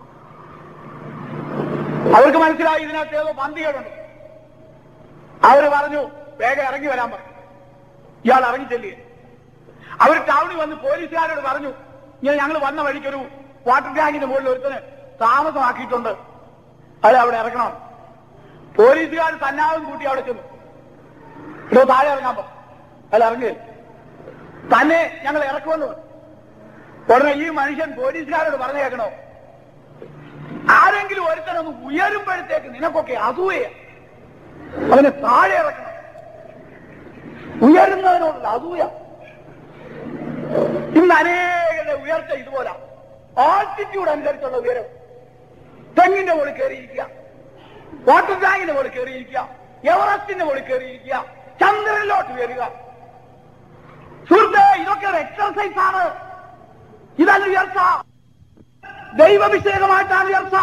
Speaker 1: അവർക്ക് മനസ്സിലായി ഇതിനകത്ത് ഏതോ പന്തികേടുണ്ട് അവര് പറഞ്ഞു വേഗം ഇറങ്ങി വരാൻ പറഞ്ഞു ഇയാൾ ഇറങ്ങി ചെല്ലുക അവർ ടൗണിൽ വന്ന് പോലീസുകാരോട് പറഞ്ഞു ഇങ്ങനെ ഞങ്ങൾ വന്ന വഴിക്ക് ഒരു വാട്ടർ ടാങ്കിന്റെ മുകളിൽ ഒരുത്തന് താമസമാക്കിയിട്ടുണ്ട് അത് അവിടെ ഇറക്കണം പോലീസുകാർ സന്നാഹം കൂട്ടി അവിടെ ചെന്നു ഇടോ താഴെ ഇറങ്ങാൻ പറഞ്ഞു അയാൾ ഇറങ്ങുകയില്ല തന്നെ ഞങ്ങൾ ഇറക്കുമെന്ന് പറഞ്ഞു ഉടനെ ഈ മനുഷ്യൻ പോലീസുകാരോട് പറഞ്ഞു കേൾക്കണോ ആരെങ്കിലും ഒരുത്തനൊന്ന് ഉയരുമ്പോഴത്തേക്ക് നിനക്കൊക്കെ അസൂയ അവനെ താഴെ ഇറക്കണം ഉയരുന്നതിനോടുള്ള അസൂയ ഇന്ന് അനേകരുടെ ഉയർച്ച ഇതുപോലെ ആൾട്ടിറ്റ്യൂഡ് അനുസരിച്ചുള്ള ഉയരം തെങ്ങിന്റെ മുകളിൽ കയറിയിരിക്കുക വാട്ടർ ടാങ്കിന്റെ മുകളിൽ കയറിയിരിക്കുക എവറസ്റ്റിന്റെ മുകളിൽ കയറിയിരിക്കുക ചന്ദ്രനിലോട്ട് ഉയരുക സുഹൃത്തെ ഇതൊക്കെ ഒരു എക്സർസൈസ് ആണ് ഇതല്ല ഉയർച്ച ദൈവവിഷയകമായിട്ടാണ് ഉയർച്ച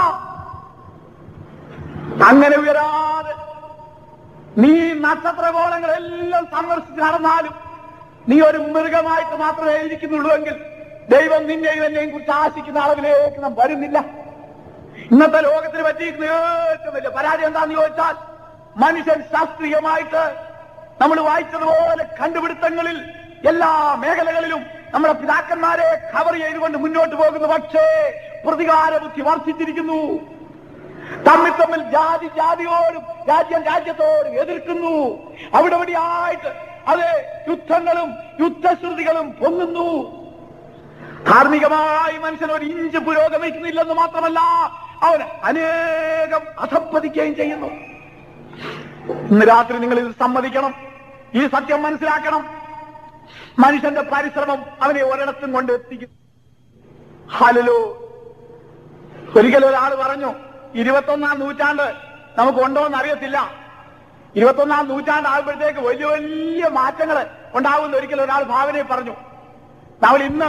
Speaker 1: അങ്ങനെ ഉയരാതെ നീ നക്ഷത്രഗോളങ്ങളെല്ലാം സന്ദർശിച്ച് നടന്നാലും നീ ഒരു മൃഗമായിട്ട് മാത്രമേ ഇരിക്കുന്നുള്ളൂ എങ്കിൽ ദൈവം നിന്നെയും എന്നെയും കുറിച്ച് ആശിക്കുന്ന അളവിലേക്ക് നാം വരുന്നില്ല ഇന്നത്തെ ലോകത്തിന് പറ്റിയിരിക്കുന്ന ഏറ്റവും വലിയ പരാജയം എന്താണെന്ന് ചോദിച്ചാൽ മനുഷ്യൻ ശാസ്ത്രീയമായിട്ട് നമ്മൾ വായിച്ചതുപോലെ കണ്ടുപിടുത്തങ്ങളിൽ എല്ലാ മേഖലകളിലും നമ്മുടെ പിതാക്കന്മാരെ കവർ ചെയ്തുകൊണ്ട് മുന്നോട്ട് പോകുന്നു പക്ഷേ പ്രതികാര ബുദ്ധി വർദ്ധിച്ചിരിക്കുന്നു തമ്മിൽ തമ്മിൽ ജാതി ജാതിയോടും രാജ്യം രാജ്യത്തോടും എതിർക്കുന്നു അവിടെ ഇവിടെയായിട്ട് അത് യുദ്ധങ്ങളും യുദ്ധശ്രുതികളും പൊങ്ങുന്നു ധാർമ്മികമായി മനുഷ്യൻ ഒരു ഇഞ്ച് പുരോഗമിക്കുന്നില്ലെന്ന് മാത്രമല്ല അവൻ അനേകം അധപ്പതിക്കുകയും ചെയ്യുന്നു ഇന്ന് രാത്രി നിങ്ങൾ ഇത് സമ്മതിക്കണം ഈ സത്യം മനസ്സിലാക്കണം മനുഷ്യന്റെ പരിശ്രമം അവനെ ഒരിടത്തും കൊണ്ട് എത്തിക്കും ഹലോ ഒരിക്കലും ഒരാൾ പറഞ്ഞു ഇരുപത്തൊന്നാം നൂറ്റാണ്ട് നമുക്ക് ഉണ്ടോ എന്ന് അറിയത്തില്ല ഇരുപത്തൊന്നാം നൂറ്റാണ്ട് ആകുമ്പോഴത്തേക്ക് വലിയ വലിയ മാറ്റങ്ങൾ ഉണ്ടാകുമെന്ന് ഒരിക്കലും ഒരാൾ ഭാവനയിൽ പറഞ്ഞു നമ്മൾ ഇന്ന്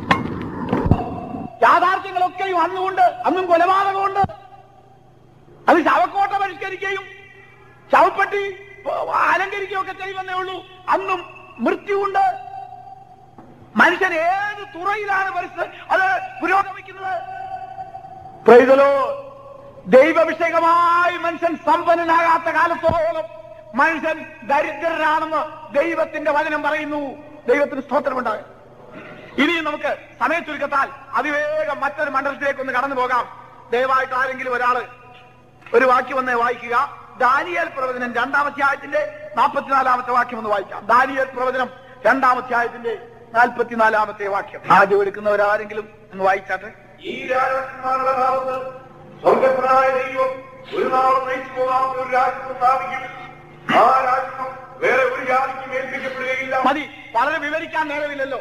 Speaker 1: യാഥാർത്ഥ്യങ്ങളൊക്കെയും അന്നുകൊണ്ട് അന്നും കൊലപാതകമുണ്ട് അത് ശവക്കോട്ട പരിഷ്കരിക്കുകയും ശവപ്പെട്ടി അലങ്കരിക്കുകയൊക്കെ ചെയ്യുമെന്നേ ഉള്ളൂ അന്നും മൃത്യുവുണ്ട് മനുഷ്യൻ ഏത് തുറയിലാണ് പരിസ്ഥിതി അത് പുരോഗമിക്കുന്നത് പ്രൈതലോ ദൈവവിഷയകമായി മനുഷ്യൻ സമ്പന്നനാകാത്ത കാലത്തോളം മനുഷ്യൻ ദരിദ്രനാണെന്ന് ദൈവത്തിന്റെ വചനം പറയുന്നു ദൈവത്തിന് സ്തോത്രമുണ്ടാകും ഇനിയും നമുക്ക് സമയ ചുരുക്കത്താൽ അതിവേഗം മറ്റൊരു മണ്ഡലത്തിലേക്ക് ഒന്ന് കടന്നു പോകാം ദയവായിട്ട് ആരെങ്കിലും ഒരാള് ഒരു വാക്യം ഒന്ന് വായിക്കുക ദാനിയേൽ പ്രവചനം രണ്ടാം അധ്യായത്തിന്റെ നാൽപ്പത്തിനാലാമത്തെ വാക്യം ഒന്ന് വായിക്കാം ദാനിയൽ പ്രവചനം രണ്ടാമധ്യായത്തിന്റെ നാൽപ്പത്തിനാലാമത്തെ വാക്യം ആദ്യം എടുക്കുന്നവരാരെങ്കിലും ഒന്ന് വായിച്ചാട്ടെ
Speaker 2: ഈ രാജാക്കന്മാരുടെ ഭാഗത്ത് സ്വർഗത്തിനായ ദൈവം ഒരു നാളും നയിച്ചു പോകാത്ത ഒരു രാജ്യത്ത് സ്ഥാപിക്കും ആ രാജ്യം വേറെ ഒരു ജാതിക്കും ഏൽപ്പിക്കപ്പെടുകയില്ല
Speaker 1: മതി വളരെ വിവരിക്കാൻ നേരമില്ലല്ലോ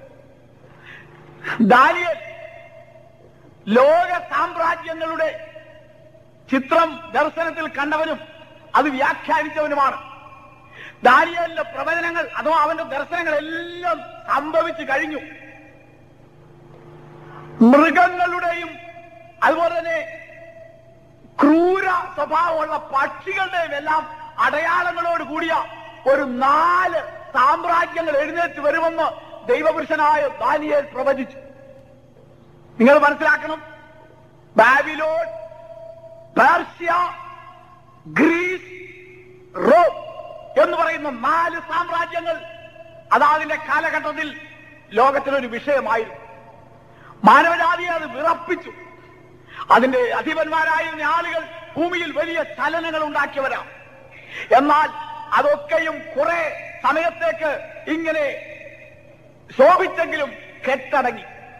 Speaker 1: ദാനിയൽ ലോക സാമ്രാജ്യങ്ങളുടെ ചിത്രം ദർശനത്തിൽ കണ്ടവനും അത് വ്യാഖ്യാനിച്ചവനുമാണ് ദാനിയലിന്റെ പ്രവചനങ്ങൾ അഥവാ അവന്റെ ദർശനങ്ങളെല്ലാം സംഭവിച്ചു കഴിഞ്ഞു മൃഗങ്ങളുടെയും അതുപോലെ തന്നെ ക്രൂര സ്വഭാവമുള്ള പക്ഷികളുടെയും എല്ലാം അടയാളങ്ങളോട് കൂടിയ ഒരു നാല് സാമ്രാജ്യങ്ങൾ എഴുന്നേറ്റ് വരുമെന്ന് ദൈവപുരുഷനായ ദാനിയേൽ പ്രവചിച്ചു നിങ്ങൾ മനസ്സിലാക്കണം ബാബിലോൺ പേർഷ്യ ഗ്രീസ് റോം എന്ന് പറയുന്ന നാല് സാമ്രാജ്യങ്ങൾ അതാതിന്റെ കാലഘട്ടത്തിൽ ലോകത്തിനൊരു വിഷയമായിരുന്നു മാനവജാതിയെ അത് വിറപ്പിച്ചു അതിന്റെ അധിപന്മാരായിരുന്ന ആളുകൾ ഭൂമിയിൽ വലിയ ചലനങ്ങൾ ഉണ്ടാക്കിയവരാണ് എന്നാൽ അതൊക്കെയും കുറെ സമയത്തേക്ക് ഇങ്ങനെ ശോഭിച്ചെങ്കിലും കെട്ടടങ്ങി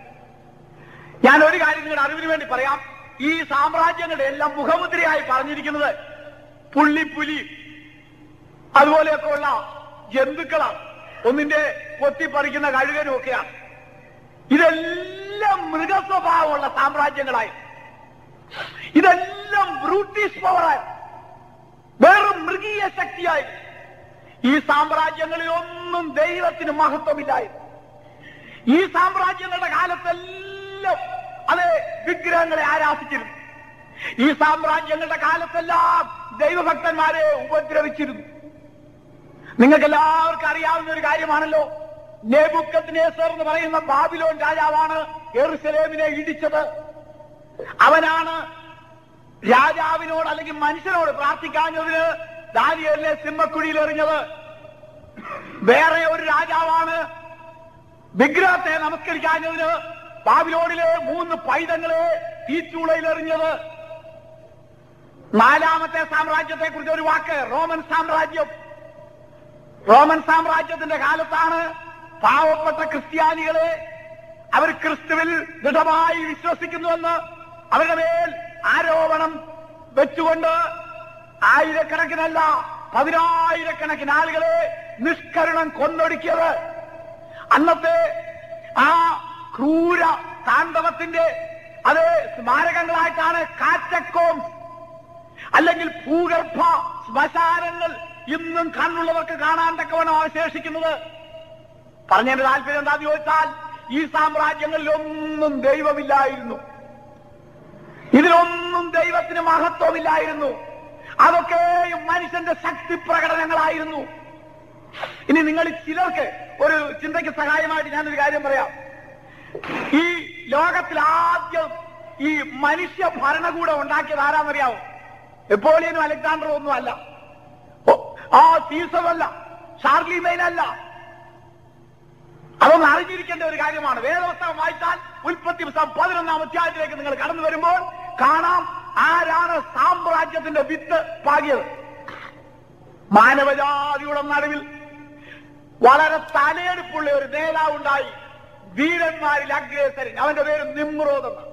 Speaker 1: ഞാൻ ഒരു കാര്യം നിങ്ങളുടെ അറിവിന് വേണ്ടി പറയാം ഈ സാമ്രാജ്യങ്ങളുടെ എല്ലാം മുഖമുദ്രയായി പറഞ്ഞിരിക്കുന്നത് പുള്ളിപ്പുലി അതുപോലെയൊക്കെ ഉള്ള ജന്തുക്കളാണ് ഒന്നിന്റെ കൊത്തിപ്പറിക്കുന്ന കഴുകനും ഒക്കെയാണ് ഇതെല്ലാം മൃഗസ്വഭാവമുള്ള സാമ്രാജ്യങ്ങളായി ഇതെല്ലാം ബ്രൂട്ടീഷ് പവറായി വെറും മൃഗീയ ശക്തിയായി ഈ സാമ്രാജ്യങ്ങളിൽ ഒന്നും ദൈവത്തിന് മഹത്വമില്ലായിരുന്നു ഈ സാമ്രാജ്യങ്ങളുടെ കാലത്തെല്ലാം അത് വിഗ്രഹങ്ങളെ ആരാധിച്ചിരുന്നു ഈ സാമ്രാജ്യങ്ങളുടെ കാലത്തെല്ലാം ദൈവഭക്തന്മാരെ ഉപദ്രവിച്ചിരുന്നു നിങ്ങൾക്ക് എല്ലാവർക്കും അറിയാവുന്ന ഒരു കാര്യമാണല്ലോ നെബുക്കത്തിനേസർ എന്ന് പറയുന്ന ബാബിലോൺ രാജാവാണ് എറുസലേമിനെ ഇടിച്ചത് അവനാണ് രാജാവിനോട് അല്ലെങ്കിൽ മനുഷ്യനോട് പ്രാർത്ഥിക്കാഞ്ഞതിന് ദാനിയലിനെ സിംഹക്കുഴിയിൽ എറിഞ്ഞത് വേറെ ഒരു രാജാവാണ് വിഗ്രഹത്തെ നമസ്കരിക്കാഞ്ഞതിന് ബാബിലോണിലെ മൂന്ന് പൈതങ്ങളെ തീച്ചൂളയിൽ എറിഞ്ഞത് നാലാമത്തെ സാമ്രാജ്യത്തെ കുറിച്ച് ഒരു വാക്ക് റോമൻ സാമ്രാജ്യം റോമൻ സാമ്രാജ്യത്തിന്റെ കാലത്താണ് പാവപ്പെട്ട ക്രിസ്ത്യാനികളെ അവർ ക്രിസ്തുവിൽ ദൃഢമായി വിശ്വസിക്കുന്നുവെന്ന് അവരുടെ മേൽ ആരോപണം വെച്ചുകൊണ്ട് ആയിരക്കണക്കിനല്ല പതിനായിരക്കണക്കിന് ആളുകളെ നിഷ്കരണം കൊന്നൊടുക്കിയത് അന്നത്തെ ആ ക്രൂര താണ്ഡവത്തിന്റെ അത് സ്മാരകങ്ങളായിട്ടാണ് കാറ്റക്കോംസ് അല്ലെങ്കിൽ ഭൂഗർഭ ശ്മശാനങ്ങൾ ഇന്നും കണ്ണുള്ളവർക്ക് കാണാൻ തക്കവണ്ണം അവശേഷിക്കുന്നത് പറഞ്ഞതിന്റെ താല്പര്യം എന്താന്ന് ചോദിച്ചാൽ ഈ സാമ്രാജ്യങ്ങളിലൊന്നും ദൈവമില്ലായിരുന്നു ഇതിലൊന്നും ദൈവത്തിന് മഹത്വമില്ലായിരുന്നു അതൊക്കെയും മനുഷ്യന്റെ ശക്തി പ്രകടനങ്ങളായിരുന്നു ഇനി നിങ്ങൾ ചിലർക്ക് ഒരു ചിന്തയ്ക്ക് സഹായമായിട്ട് ഞാനൊരു കാര്യം പറയാം ഈ ലോകത്തിൽ ആദ്യം ഈ മനുഷ്യ ഭരണകൂടം ഉണ്ടാക്കിയത് ആരാന്നറിയാവോ നെപ്പോളിയനും അലക്സാണ്ടറും ഒന്നും അല്ല ഓ, ആ സീസറല്ല ഷാർലിമൈൻ അല്ല അതൊന്ന് അറിഞ്ഞിരിക്കേണ്ട ഒരു കാര്യമാണ് വേദപുസ്തകം വായിച്ചാൽ ഉൽപ്പത്തി പുസ്തകം പതിനൊന്നാം അധ്യായത്തിലേക്ക് നിങ്ങൾ കടന്നു വരുമ്പോൾ കാണാം ആരാണ് സാമ്രാജ്യത്തിന്റെ വിത്ത് പാകിയത് മാനവജാതിയുടെ നടുവിൽ വളരെ തലയെടുപ്പുള്ള ഒരു നേതാവുണ്ടായി വീരന്മാരിൽ അഗ്രേസരൻ അവന്റെ പേര് നിമ്രോദ് എന്നാണ്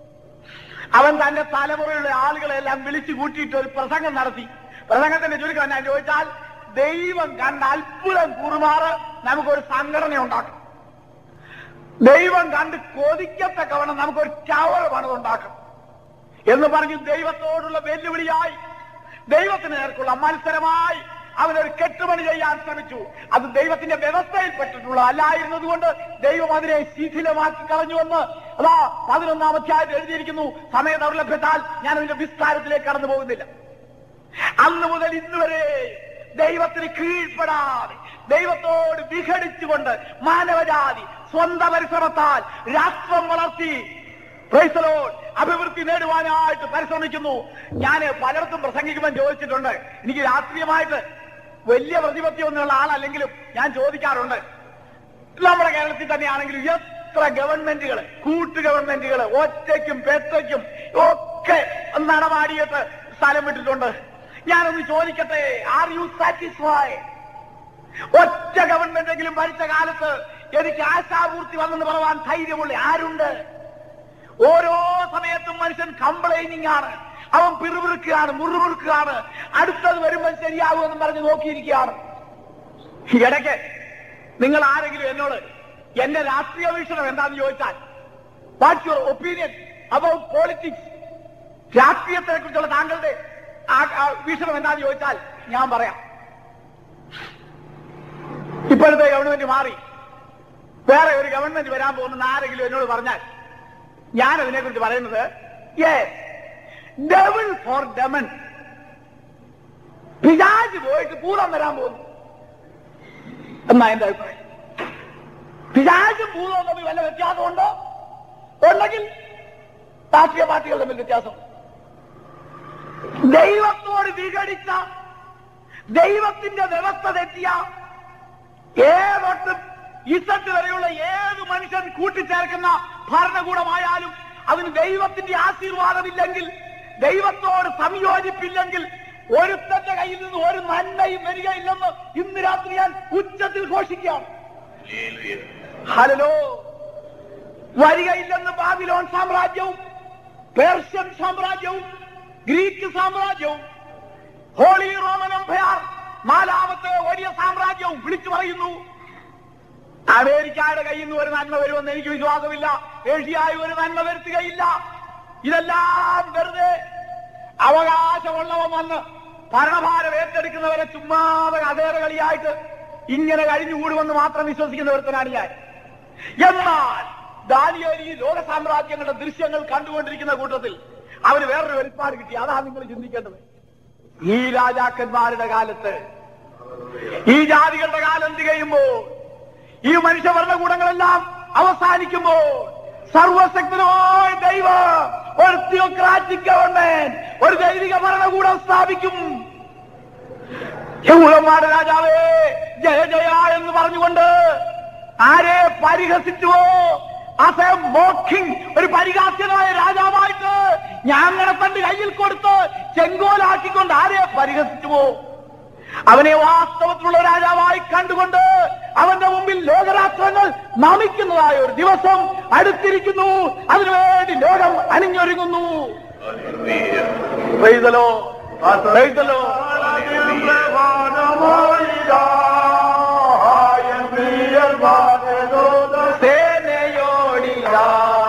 Speaker 1: അവൻ തന്റെ തലമുറയുള്ള ആളുകളെല്ലാം വിളിച്ചു കൂട്ടിയിട്ട് ഒരു പ്രസംഗം നടത്തി പ്രസംഗത്തിന്റെ ചുരുക്കം ഞാൻ ചോദിച്ചാൽ ദൈവം കണ്ട അത്ഭുതം കുറുമാറ് നമുക്കൊരു സംഘടന ഉണ്ടാക്കും ദൈവം കണ്ട് കൊതിക്കത്തക്കവണ്ണം നമുക്കൊരു ടവർ പണിതുണ്ടാക്കും എന്ന് പറഞ്ഞ് ദൈവത്തോടുള്ള വെല്ലുവിളിയായി ദൈവത്തിന് നേർക്കുള്ള മത്സരമായി അവനൊരു കെട്ടുപണി ചെയ്യാൻ ശ്രമിച്ചു അത് ദൈവത്തിന്റെ വ്യവസ്ഥയിൽപ്പെട്ടിട്ടുള്ള അല്ലായിരുന്നതുകൊണ്ട് ദൈവം അതിനെ ശിഥിലമാക്കി കളഞ്ഞുവെന്ന് അതാ പതിനൊന്നാം അധ്യായത്തിൽ എഴുതിയിരിക്കുന്നു സമയ ദൗർലഭ്യത്താൽ ഞാൻ അതിന്റെ വിസ്താരത്തിലേക്ക് കടന്നു പോകുന്നില്ല അന്ന് മുതൽ ഇന്ന് വരെ ദൈവത്തിന് കീഴ്പ്പെടാതെ ദൈവത്തോട് വിഘടിച്ചുകൊണ്ട് മാനവജാതി സ്വന്തം പരിശ്രമത്താൽ രാഷ്ട്രം വളർത്തി Praise the Lord. അഭിവൃദ്ധി നേടുവാനായിട്ട് പരിശ്രമിക്കുന്നു ഞാൻ പലർക്കും പ്രസംഗിക്കുമ്പോൾ ചോദിച്ചിട്ടുണ്ട് എനിക്ക് രാഷ്ട്രീയമായിട്ട് വലിയ പ്രതിപത്തി ഒന്നുള്ള ആളല്ലെങ്കിലും ഞാൻ ചോദിക്കാറുണ്ട് നമ്മുടെ കേരളത്തിൽ തന്നെയാണെങ്കിലും എത്ര ഗവൺമെന്റുകൾ കൂട്ടു ഗവൺമെന്റുകൾ ഒറ്റയ്ക്കും പെറ്റയ്ക്കും ഒക്കെ നടമാടിയിട്ട് സ്ഥലം വിട്ടിട്ടുണ്ട് ഞാനൊന്ന് ചോദിക്കട്ടെ ആർ യു സാറ്റിസ്ഫൈഡ് ഒറ്റ ഗവൺമെന്റെങ്കിലും ഭരിച്ച കാലത്ത് എനിക്ക് ആശാപൂർത്തി വന്നെന്ന് പറയാൻ ധൈര്യമുള്ള ആരുണ്ട് ഓരോ സമയത്തും മനുഷ്യൻ കംപ്ലൈനിങ് ആണ് അവൻ പിറുപിറുക്കുകയാണ് മുറുമുറുക്കുകയാണ് അടുത്തത് വരുമ്പോൾ ശരിയാകുമെന്നും പറഞ്ഞ് നോക്കിയിരിക്കുകയാണ് ഇടയ്ക്ക് നിങ്ങൾ ആരെങ്കിലും എന്നോട് എന്റെ രാഷ്ട്രീയ വീക്ഷണം എന്താണെന്ന് ചോദിച്ചാൽ what's your opinion about politics രാഷ്ട്രീയത്തെ കുറിച്ചുള്ള താങ്കളുടെ ആ- ആ വീക്ഷണം എന്താണെന്ന് ചോദിച്ചാൽ ഞാൻ പറയാം ഇപ്പോഴത്തെ ഗവൺമെന്റ് മാറി വേറെ ഒരു ഗവൺമെന്റ് വരാൻ പോകുന്ന ആരെങ്കിലും എന്നോട് പറഞ്ഞാൽ ഞാൻ അതിനെക്കുറിച്ച് പറയുന്നത് ഡബിൾ ഫോർ ഡമൺ പിശാജ് പോയിട്ട് ഭൂതം വരാൻ പോകുന്നു എന്നാ എന്റെ അഭിപ്രായം പിശാചും ഭൂതവും തമ്മിൽ വല്ല വ്യത്യാസമുണ്ടോ ഉണ്ടെങ്കിൽ രാഷ്ട്രീയ പാർട്ടികൾ തമ്മിൽ വ്യത്യാസം ദൈവത്തോട് വിഘടിച്ച ദൈവത്തിന്റെ വ്യവസ്ഥ തെറ്റിയ ഏതൊട്ടും ഇസട്ട് വരെയുള്ള ഏത് മനുഷ്യൻ കൂട്ടിച്ചേർക്കുന്ന ഭരണകൂടമായാലും അതിന് ദൈവത്തിന്റെ ആശീർവാദമില്ലെങ്കിൽ ദൈവത്തോട് സംയോജിപ്പില്ലെങ്കിൽ ഒരുത്തന്റെ കയ്യിൽ നിന്ന് ഒരു നന്മയും വരികയില്ലെന്ന് ഇന്ന് രാത്രി ഞാൻ ഉച്ചത്തിൽ ഘോഷിക്കുകയാണ് ഹലോ വരികയില്ലെന്ന് ബാബിലോൺ സാമ്രാജ്യവും പേർഷ്യൻ സാമ്രാജ്യവും ഗ്രീക്ക് സാമ്രാജ്യവും ഹോളി റോമൻ എംപയർ നാലാമത്തെ വലിയ സാമ്രാജ്യവും വിളിച്ചു പറയുന്നു അമേരിക്കയുടെ കയ്യിൽ നിന്ന് ഒരു നന്മ വരുമെന്ന് എനിക്ക് വിശ്വാസമില്ല ഏഷ്യയായി ഒരു നന്മ വരുത്തുകയില്ല ഇതെല്ലാം വെറുതെ അവകാശമുള്ളവൻ വന്ന് ഭരണഭാരം ഏറ്റെടുക്കുന്നവരെ ചുമ്മാതെ കഥേറ കളിയായിട്ട് ഇങ്ങനെ കഴിഞ്ഞുകൂടുമെന്ന് മാത്രം വിശ്വസിക്കുന്ന ഒരുത്തനാണ് ഞാൻ എന്നാൽ ദാനിയേലി ലോക സാമ്രാജ്യങ്ങളുടെ ദൃശ്യങ്ങൾ കണ്ടുകൊണ്ടിരിക്കുന്ന കൂട്ടത്തിൽ അവന് വേറൊരു വെളിപ്പാട് കിട്ടി അതാണ് നിങ്ങൾ ചിന്തിക്കേണ്ടത് ഈ രാജാക്കന്മാരുടെ കാലത്ത് ഈ ജാതികളുടെ കാലം തികയുമ്പോൾ ഈ മനുഷ്യ ഭരണകൂടങ്ങളെല്ലാം അവസാനിക്കുമ്പോൾ സർവശക്തനായ ദൈവം ഒരു തിയോക്രാറ്റിക് ഗവൺമെന്റ് ഒരു ദൈവിക ഭരണകൂടം സ്ഥാപിക്കും യഹൂദന്മാരുടെ രാജാവേ ജയ ജയ എന്ന് പറഞ്ഞുകൊണ്ട് ആരെ പരിഹസിച്ചുവോ അസേ മോക്കിംഗ് ഒരു പരിഹാസ്യനായ രാജാവായിട്ട് ഞങ്ങളെ തന്റെ കയ്യിൽ കൊടുത്ത് ചെങ്കോലാക്കിക്കൊണ്ട് ആരെ പരിഹസിച്ചുവോ അവനെ വാസ്തവത്തിലുള്ള രാജാവായി കണ്ടുകൊണ്ട് അവന്റെ മുമ്പിൽ ലോകരാഷ്ട്രങ്ങൾ നമിക്കുന്നതായ ഒരു ദിവസം അടുത്തിരിക്കുന്നു അതിനുവേണ്ടി ലോകം അണിഞ്ഞൊരുങ്ങുന്നു Praise the Lord. Praise the Lord. സേനയോടിതാ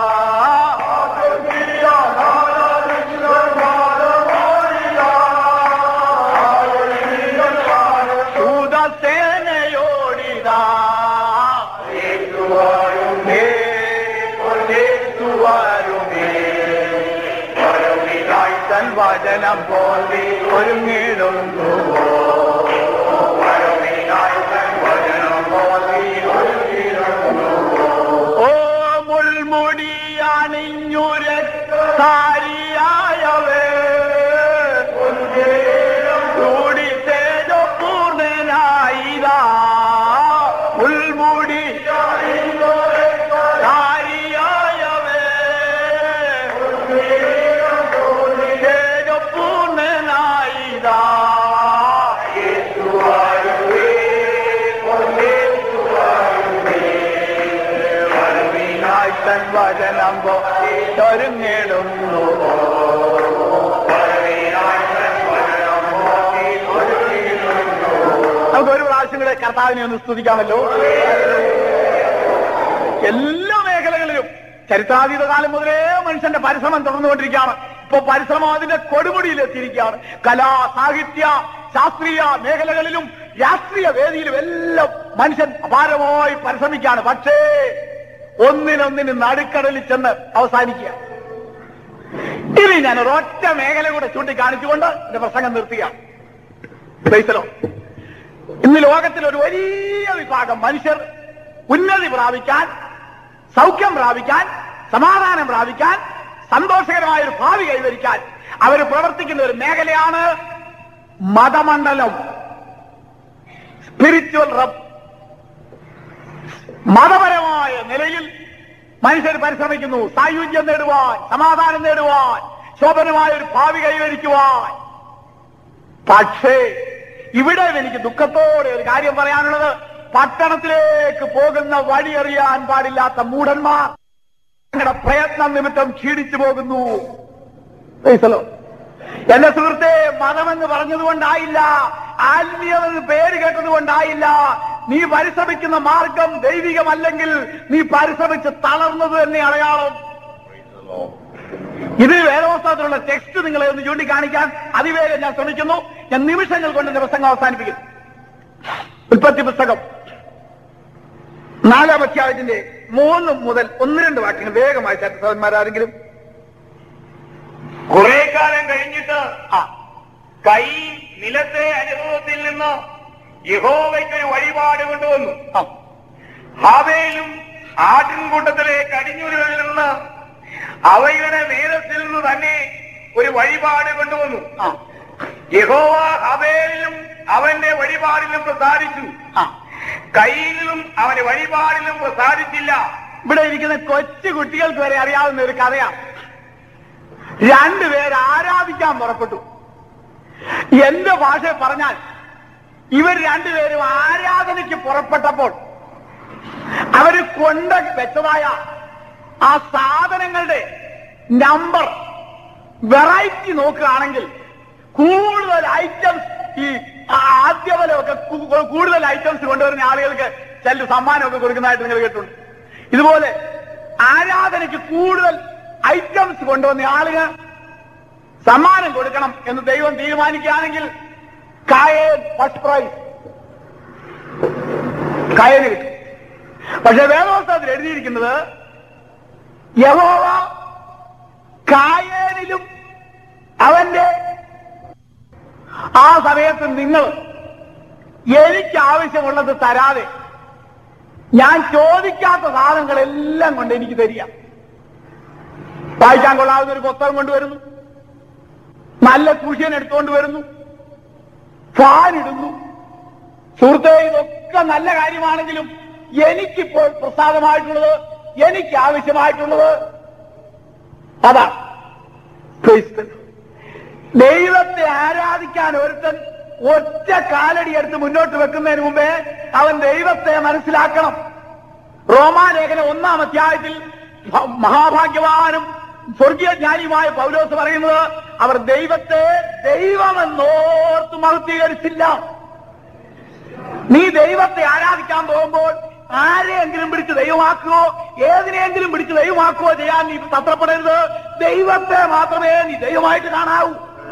Speaker 1: സൂതസേനയോടിതാ യേശുവായുമേ, യേശുവായുമേ, വരുവിനായി തൻ വചനം പോലെ ഒരുങ്ങിടുന്നു വരുവിനായി തൻ വചനം പോലെ ഒരുങ്ങിടുന്നു. ഓ മുൾമുടി അണിഞ്ഞുരക്കാരിയായവേ കൂടി തേജപൂർണനായിതാ ഉൾമുടി കാരിയായവേ തേജപൂർണനായിതാ യേശുവായുവേ, യേശുവായുവേ, വരവിനായി തൻ വചനം ഒരുങ്ങിടുന്നു നമുക്ക് ഒരു പ്രാവശ്യം കൂടെ കർത്താവിനെ ഒന്ന് സ്തുതിക്കാമല്ലോ എല്ലാ മേഖലകളിലും ചരിത്രാതീത കാലം മുതലേ മനുഷ്യന്റെ പരിശ്രമം തുടർന്നുകൊണ്ടിരിക്കുകയാണ് ഇപ്പൊ പരിശ്രമം അതിന്റെ കൊടുമുടിയിൽ എത്തിയിരിക്കുകയാണ് കലാ സാഹിത്യ ശാസ്ത്രീയ മേഖലകളിലും രാഷ്ട്രീയ വേദിയിലും എല്ലാം മനുഷ്യൻ അപാരമായി പരിശ്രമിക്കുകയാണ് പക്ഷേ ഒന്നിനൊന്നിന് നടുക്കടലിൽ ചെന്ന് അവസാനിക്കുക ഇനി ഞാൻ ഒരൊറ്റ മേഖല കൂടെ ചൂണ്ടിക്കാണിച്ചുകൊണ്ട് എന്റെ പ്രസംഗം നിർത്തുകയാണ് ബൈസലോ ഇന്ന് ലോകത്തിൽ ഒരു വലിയ വിഭാഗം മനുഷ്യർ ഉന്നതി പ്രാപിക്കാൻ സൗഖ്യം പ്രാപിക്കാൻ സമാധാനം പ്രാപിക്കാൻ സന്തോഷകരമായ ഒരു ഭാവി കൈവരിക്കാൻ അവർ പ്രവർത്തിക്കുന്ന ഒരു മേഖലയാണ് മതമണ്ഡലം സ്പിരിച്വൽ റബ് മതപരമായ നിലയിൽ മനുഷ്യർ പരിശ്രമിക്കുന്നു സായുജ്യം നേടുവാൻ സമാധാനം നേടുവാൻ ശോഭനമായ ഒരു ഭാവി കൈവരിക്കുവാൻ പക്ഷേ ഇവിടെ എനിക്ക് ദുഃഖത്തോടെ ഒരു കാര്യം പറയാനുള്ളത് പട്ടണത്തിലേക്ക് പോകുന്ന വഴി അറിയാൻ പാടില്ലാത്ത മൂഢന്മാർ നിങ്ങളുടെ പ്രയത്നം നിമിത്തം ക്ഷീണിച്ചു പോകുന്നു Praise the Lord. എന്റെ സുഹൃത്തെ മതമെന്ന് പറഞ്ഞതുകൊണ്ടായില്ല ആത്മീയമെന്ന് പേര് കേട്ടതുകൊണ്ടായില്ല നീ പരിശ്രമിക്കുന്ന മാർഗം ദൈവികമല്ലെങ്കിൽ നീ പരിശ്രമിച്ച് തളർന്നത് തന്നെ അടയാളം ഇത് വേദോസ്തവത്തിലുള്ള ടെക്സ്റ്റ് നിങ്ങളെ ഒന്ന് ചൂണ്ടിക്കാണിക്കാൻ അതിവേഗം ഞാൻ ശ്രമിക്കുന്നു ഞാൻ നിമിഷങ്ങൾ കൊണ്ട് എന്റെ പ്രസംഗം അവസാനിപ്പിക്കും ഉൽപ്പത്തി പുസ്തകം നാലാം അധ്യായത്തിന്റെ മൂന്ന് മുതൽ ഒന്ന് രണ്ട് വാക്യങ്ങൾ വേഗമായി സഹോദരന്മാരാരെങ്കിലും
Speaker 2: കുറെ കാലം കഴിഞ്ഞിട്ട്
Speaker 1: ആ
Speaker 2: കൈ നിലത്തെ അനുഭവത്തിൽ നിന്ന് യഹോവയ്ക്കൊരു വഴിപാട് കൊണ്ടുവന്നു
Speaker 1: ആ
Speaker 2: ഹാവേലും ആട്ടിൻകൂട്ടത്തിലെ കടിഞ്ഞൂലുകളിൽ നിന്ന് അവയുടെ വേദത്തിൽ നിന്ന് തന്നെ ഒരു വഴിപാട് കൊണ്ടുവന്നു
Speaker 1: ആ
Speaker 2: യഹോവ ഹബേലിലും അവന്റെ വഴിപാടിലും പ്രസാദിച്ചു
Speaker 1: ആ
Speaker 2: കയ്യിലും അവന്റെ വഴിപാടിലും പ്രസാദിച്ചില്ല
Speaker 1: ഇവിടെ ഇരിക്കുന്ന കൊച്ചു കുട്ടികൾക്ക് വരെ അറിയാവുന്ന ഒരു കഥയാണ് രണ്ടുപേർ ആരാധിക്കാൻ പുറപ്പെട്ടു എന്റെ ഭാഷയിൽ പറഞ്ഞാൽ ഇവർ രണ്ടുപേരും ആരാധനയ്ക്ക് പുറപ്പെട്ടപ്പോൾ അവര് കൊണ്ട് വെച്ചതായ ആ സാധനങ്ങളുടെ നമ്പർ വെറൈറ്റി നോക്കുകയാണെങ്കിൽ കൂടുതൽ ഐറ്റംസ് ഈ ആദ്യമലൊക്കെ കൂടുതൽ ഐറ്റംസ് കൊണ്ടുവരുന്ന ആളുകൾക്ക് ചില സമ്മാനമൊക്കെ കൊടുക്കുന്നതായിട്ട് നിങ്ങൾ കേട്ടിട്ടുണ്ട് ഇതുപോലെ ആരാധനയ്ക്ക് കൂടുതൽ ഐറ്റംസ് കൊണ്ടുവന്ന ആളുകൾ സമ്മാനം കൊടുക്കണം എന്ന് ദൈവം തീരുമാനിക്കുകയാണെങ്കിൽ കായൻ ഫസ്റ്റ് പ്രൈസ് കായന് കിട്ടും പക്ഷെ വേദോസ്തവത്തിൽ എഴുതിയിരിക്കുന്നത് യഹോവ കായേനിലും അവന്റെ ആ സമയത്ത് നിങ്ങൾ എനിക്ക് ആവശ്യമുള്ളത് തരാതെ ഞാൻ ചോദിക്കാത്ത സാധനങ്ങളെല്ലാം കൊണ്ട് എനിക്ക് തരിക വായിക്കാൻ കൊള്ളാവുന്ന ഒരു പുസ്തകം കൊണ്ടുവരുന്നു നല്ല കുഷ്യൻ എടുത്തുകൊണ്ട് വരുന്നു ഫാൻ ഇടുന്നു സുഹൃത്തെ ഇതൊക്കെ നല്ല കാര്യമാണെങ്കിലും എനിക്കിപ്പോൾ പ്രസാദമായിട്ടുള്ളത് എനിക്ക് ആവശ്യമായിട്ടുള്ളത് അതാണ് Praise the Lord. ദൈവത്തെ ആരാധിക്കാൻ ഒരുത്തൻ ഒറ്റ കാലടി എടുത്ത് മുന്നോട്ട് വെക്കുന്നതിന് മുമ്പേ അവൻ ദൈവത്തെ മനസ്സിലാക്കണം റോമാലേഖന ഒന്നാം അധ്യായത്തിൽ ഭ- മഹാഭാഗ്യവാനും സ്വർഗീയ ജ്ഞാനിയുമായ പൗലോസ് പറയുന്നത് അവർ ദൈവത്തെ ദൈവമെന്നോർത്ത് മഹത്വീകരിച്ചില്ല നീ ദൈവത്തെ ആരാധിക്കാൻ പോകുമ്പോൾ ആരെയെങ്കിലും പിടിച്ച് ദൈവമാക്കുകയോ ഏതിനെയെങ്കിലും പിടിച്ച് ദൈവമാക്കുകയോ ചെയ്യാൻ നീ തത്രപ്പെടരുത് ദൈവത്തെ മാത്രമേ നീ ദൈവമായിട്ട് കാണാവൂ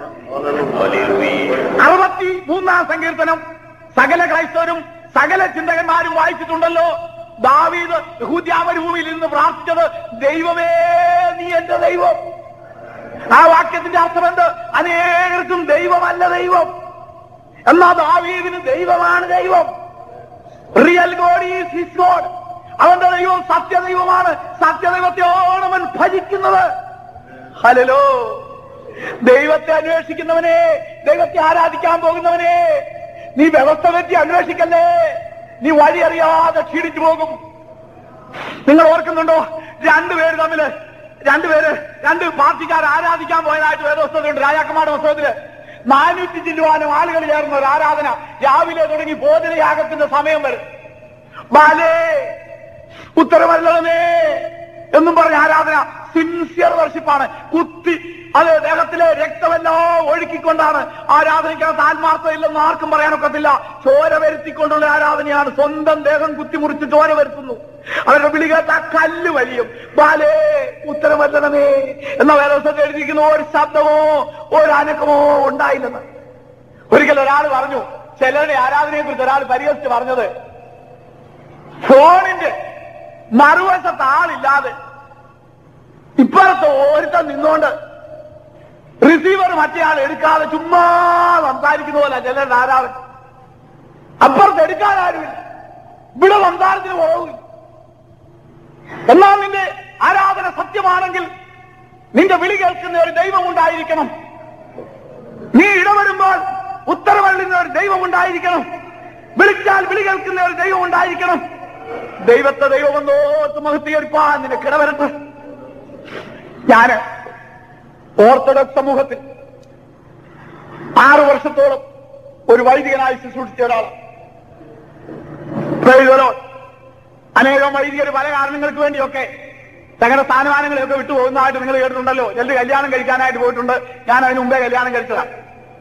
Speaker 1: അറുപത്തി മൂന്നാം സങ്കീർത്തനം സകല ക്രൈസ്തവരും സകല ചിന്തകന്മാരും വായിച്ചിട്ടുണ്ടല്ലോ ദാവീദ് യഹൂദ്യാമരഭൂമിയിൽ നിന്ന് പ്രാർത്ഥിച്ചത് ദൈവമേ നീ എന്റെ ദൈവം ആ വാക്യത്തിന്റെ അർത്ഥമെന്ത് അനേകർക്കും ദൈവമല്ല ദൈവം എന്നാ ദാവീദിന് ദൈവമാണ് ദൈവം real God is his God അവന്റെ ദൈവം സത്യദൈവമാണ് സത്യദൈവത്തെയാണ് അവൻ ഭജിക്കുന്നത് ഹലോ ദൈവത്തെ അന്വേഷിക്കുന്നവനെ ദൈവത്തെ ആരാധിക്കാൻ പോകുന്നവനെ നീ വ്യവസ്ഥ പറ്റി അന്വേഷിക്കല്ലേ നീ വഴി അറിയാതെ ക്ഷീണിച്ചു പോകും നിങ്ങൾ ഓർക്കുന്നുണ്ടോ രണ്ടുപേര് തമ്മില് രണ്ടുപേര് രണ്ട് പാർട്ടിക്കാർ ആരാധിക്കാൻ പോയതായിട്ട് വേദോസ്തവത്തിലുണ്ട് രാജാക്കന്മാരുടെ പുസ്തകത്തില് നാനൂറ്റി ചില്ലുവാനും ആളുകൾ ചേർന്ന ഒരു ആരാധന രാവിലെ തുടങ്ങി ഭോജനയാഗത്തിന്റെ സമയം വരെ ബാലേ ഉത്തരവല്ലതമേ എന്നും പറഞ്ഞ ആരാധന സിൻസിയർ വർഷിപ്പാണ് കുത്തി അത് ദേഹത്തിലെ രക്തമെല്ലാം ഒഴുക്കിക്കൊണ്ടാണ് ആരാധനയ്ക്കകത്ത് ആത്മാർത്ഥം ഇല്ലെന്ന് ആർക്കും പറയാനൊക്കത്തില്ല ചോര വരുത്തിക്കൊണ്ടുള്ള ആരാധനയാണ് സ്വന്തം ദേഹം കുത്തിമുറിച്ച് ചോര വരുത്തുന്നു അവരുടെ വിളി കേട്ട ആ കല്ല് വലിയും ബാലേ ഉത്തരവല്ലതമേ എന്ന വേദോസത്തിൽ എഴുതിയിരിക്കുന്ന ഒരു ശബ്ദമോ ഒരു അനക്കമോ ഉണ്ടായില്ലെന്ന് ഒരിക്കൽ ഒരാൾ പറഞ്ഞു ചിലരുടെ ആരാധനയെ കുറിച്ച് ഒരാൾ പരിഹസിച്ച് പറഞ്ഞത് ഫോണിന്റെ മറുവശത്ത് ആളില്ലാതെ ഇപ്പുറത്ത് ഒരുത്തൻ നിന്നുകൊണ്ട് റിസീവർ മറ്റേയാൾ എടുക്കാതെ ചുമ്മാ സംസാരിക്കുന്ന പോലെ ചിലരുടെ ആരാധന അപ്പുറത്ത് എടുക്കാൻ ആരുമില്ല ഇവിടെ സംസാരത്തിന് പോകില്ല എന്നാൽ നിന്റെ ആരാധന സത്യമാണെങ്കിൽ നിന്റെ വിളി കേൾക്കുന്ന ഒരു ദൈവം ഉണ്ടായിരിക്കണം നീ ഇടവരുമ്പോൾ ഉത്തരവള്ളുന്ന ഒരു ദൈവം ഉണ്ടായിരിക്കണം വിളിച്ചാൽ വിളി കേൾക്കുന്ന ഒരു ദൈവം ഉണ്ടായിരിക്കണം ദൈവത്തെ ദൈവമെന്നോർത്ത് മഹത്തീകരിപ്പാൻ നിനക്ക് ഇടവരട്ടെ ഞാന് ഓർത്തഡോക്സ് സമൂഹത്തിൽ ആറു വർഷത്തോളം ഒരു വൈദികനായി ശുശ്രൂഷിച്ച ഒരാൾ പ്രൈതലോ അനേകം വൈദികർ പല കാരണങ്ങൾക്ക് വേണ്ടിയൊക്കെ തങ്ങളുടെ സ്ഥാനമാനങ്ങളെയൊക്കെ വിട്ടുപോകുന്നതായിട്ട് നിങ്ങൾ കേട്ടിട്ടുണ്ടല്ലോ ചിലർ കല്യാണം കഴിക്കാനായിട്ട് പോയിട്ടുണ്ട് ഞാൻ അതിന് മുമ്പേ കല്യാണം കഴിച്ചതാണ്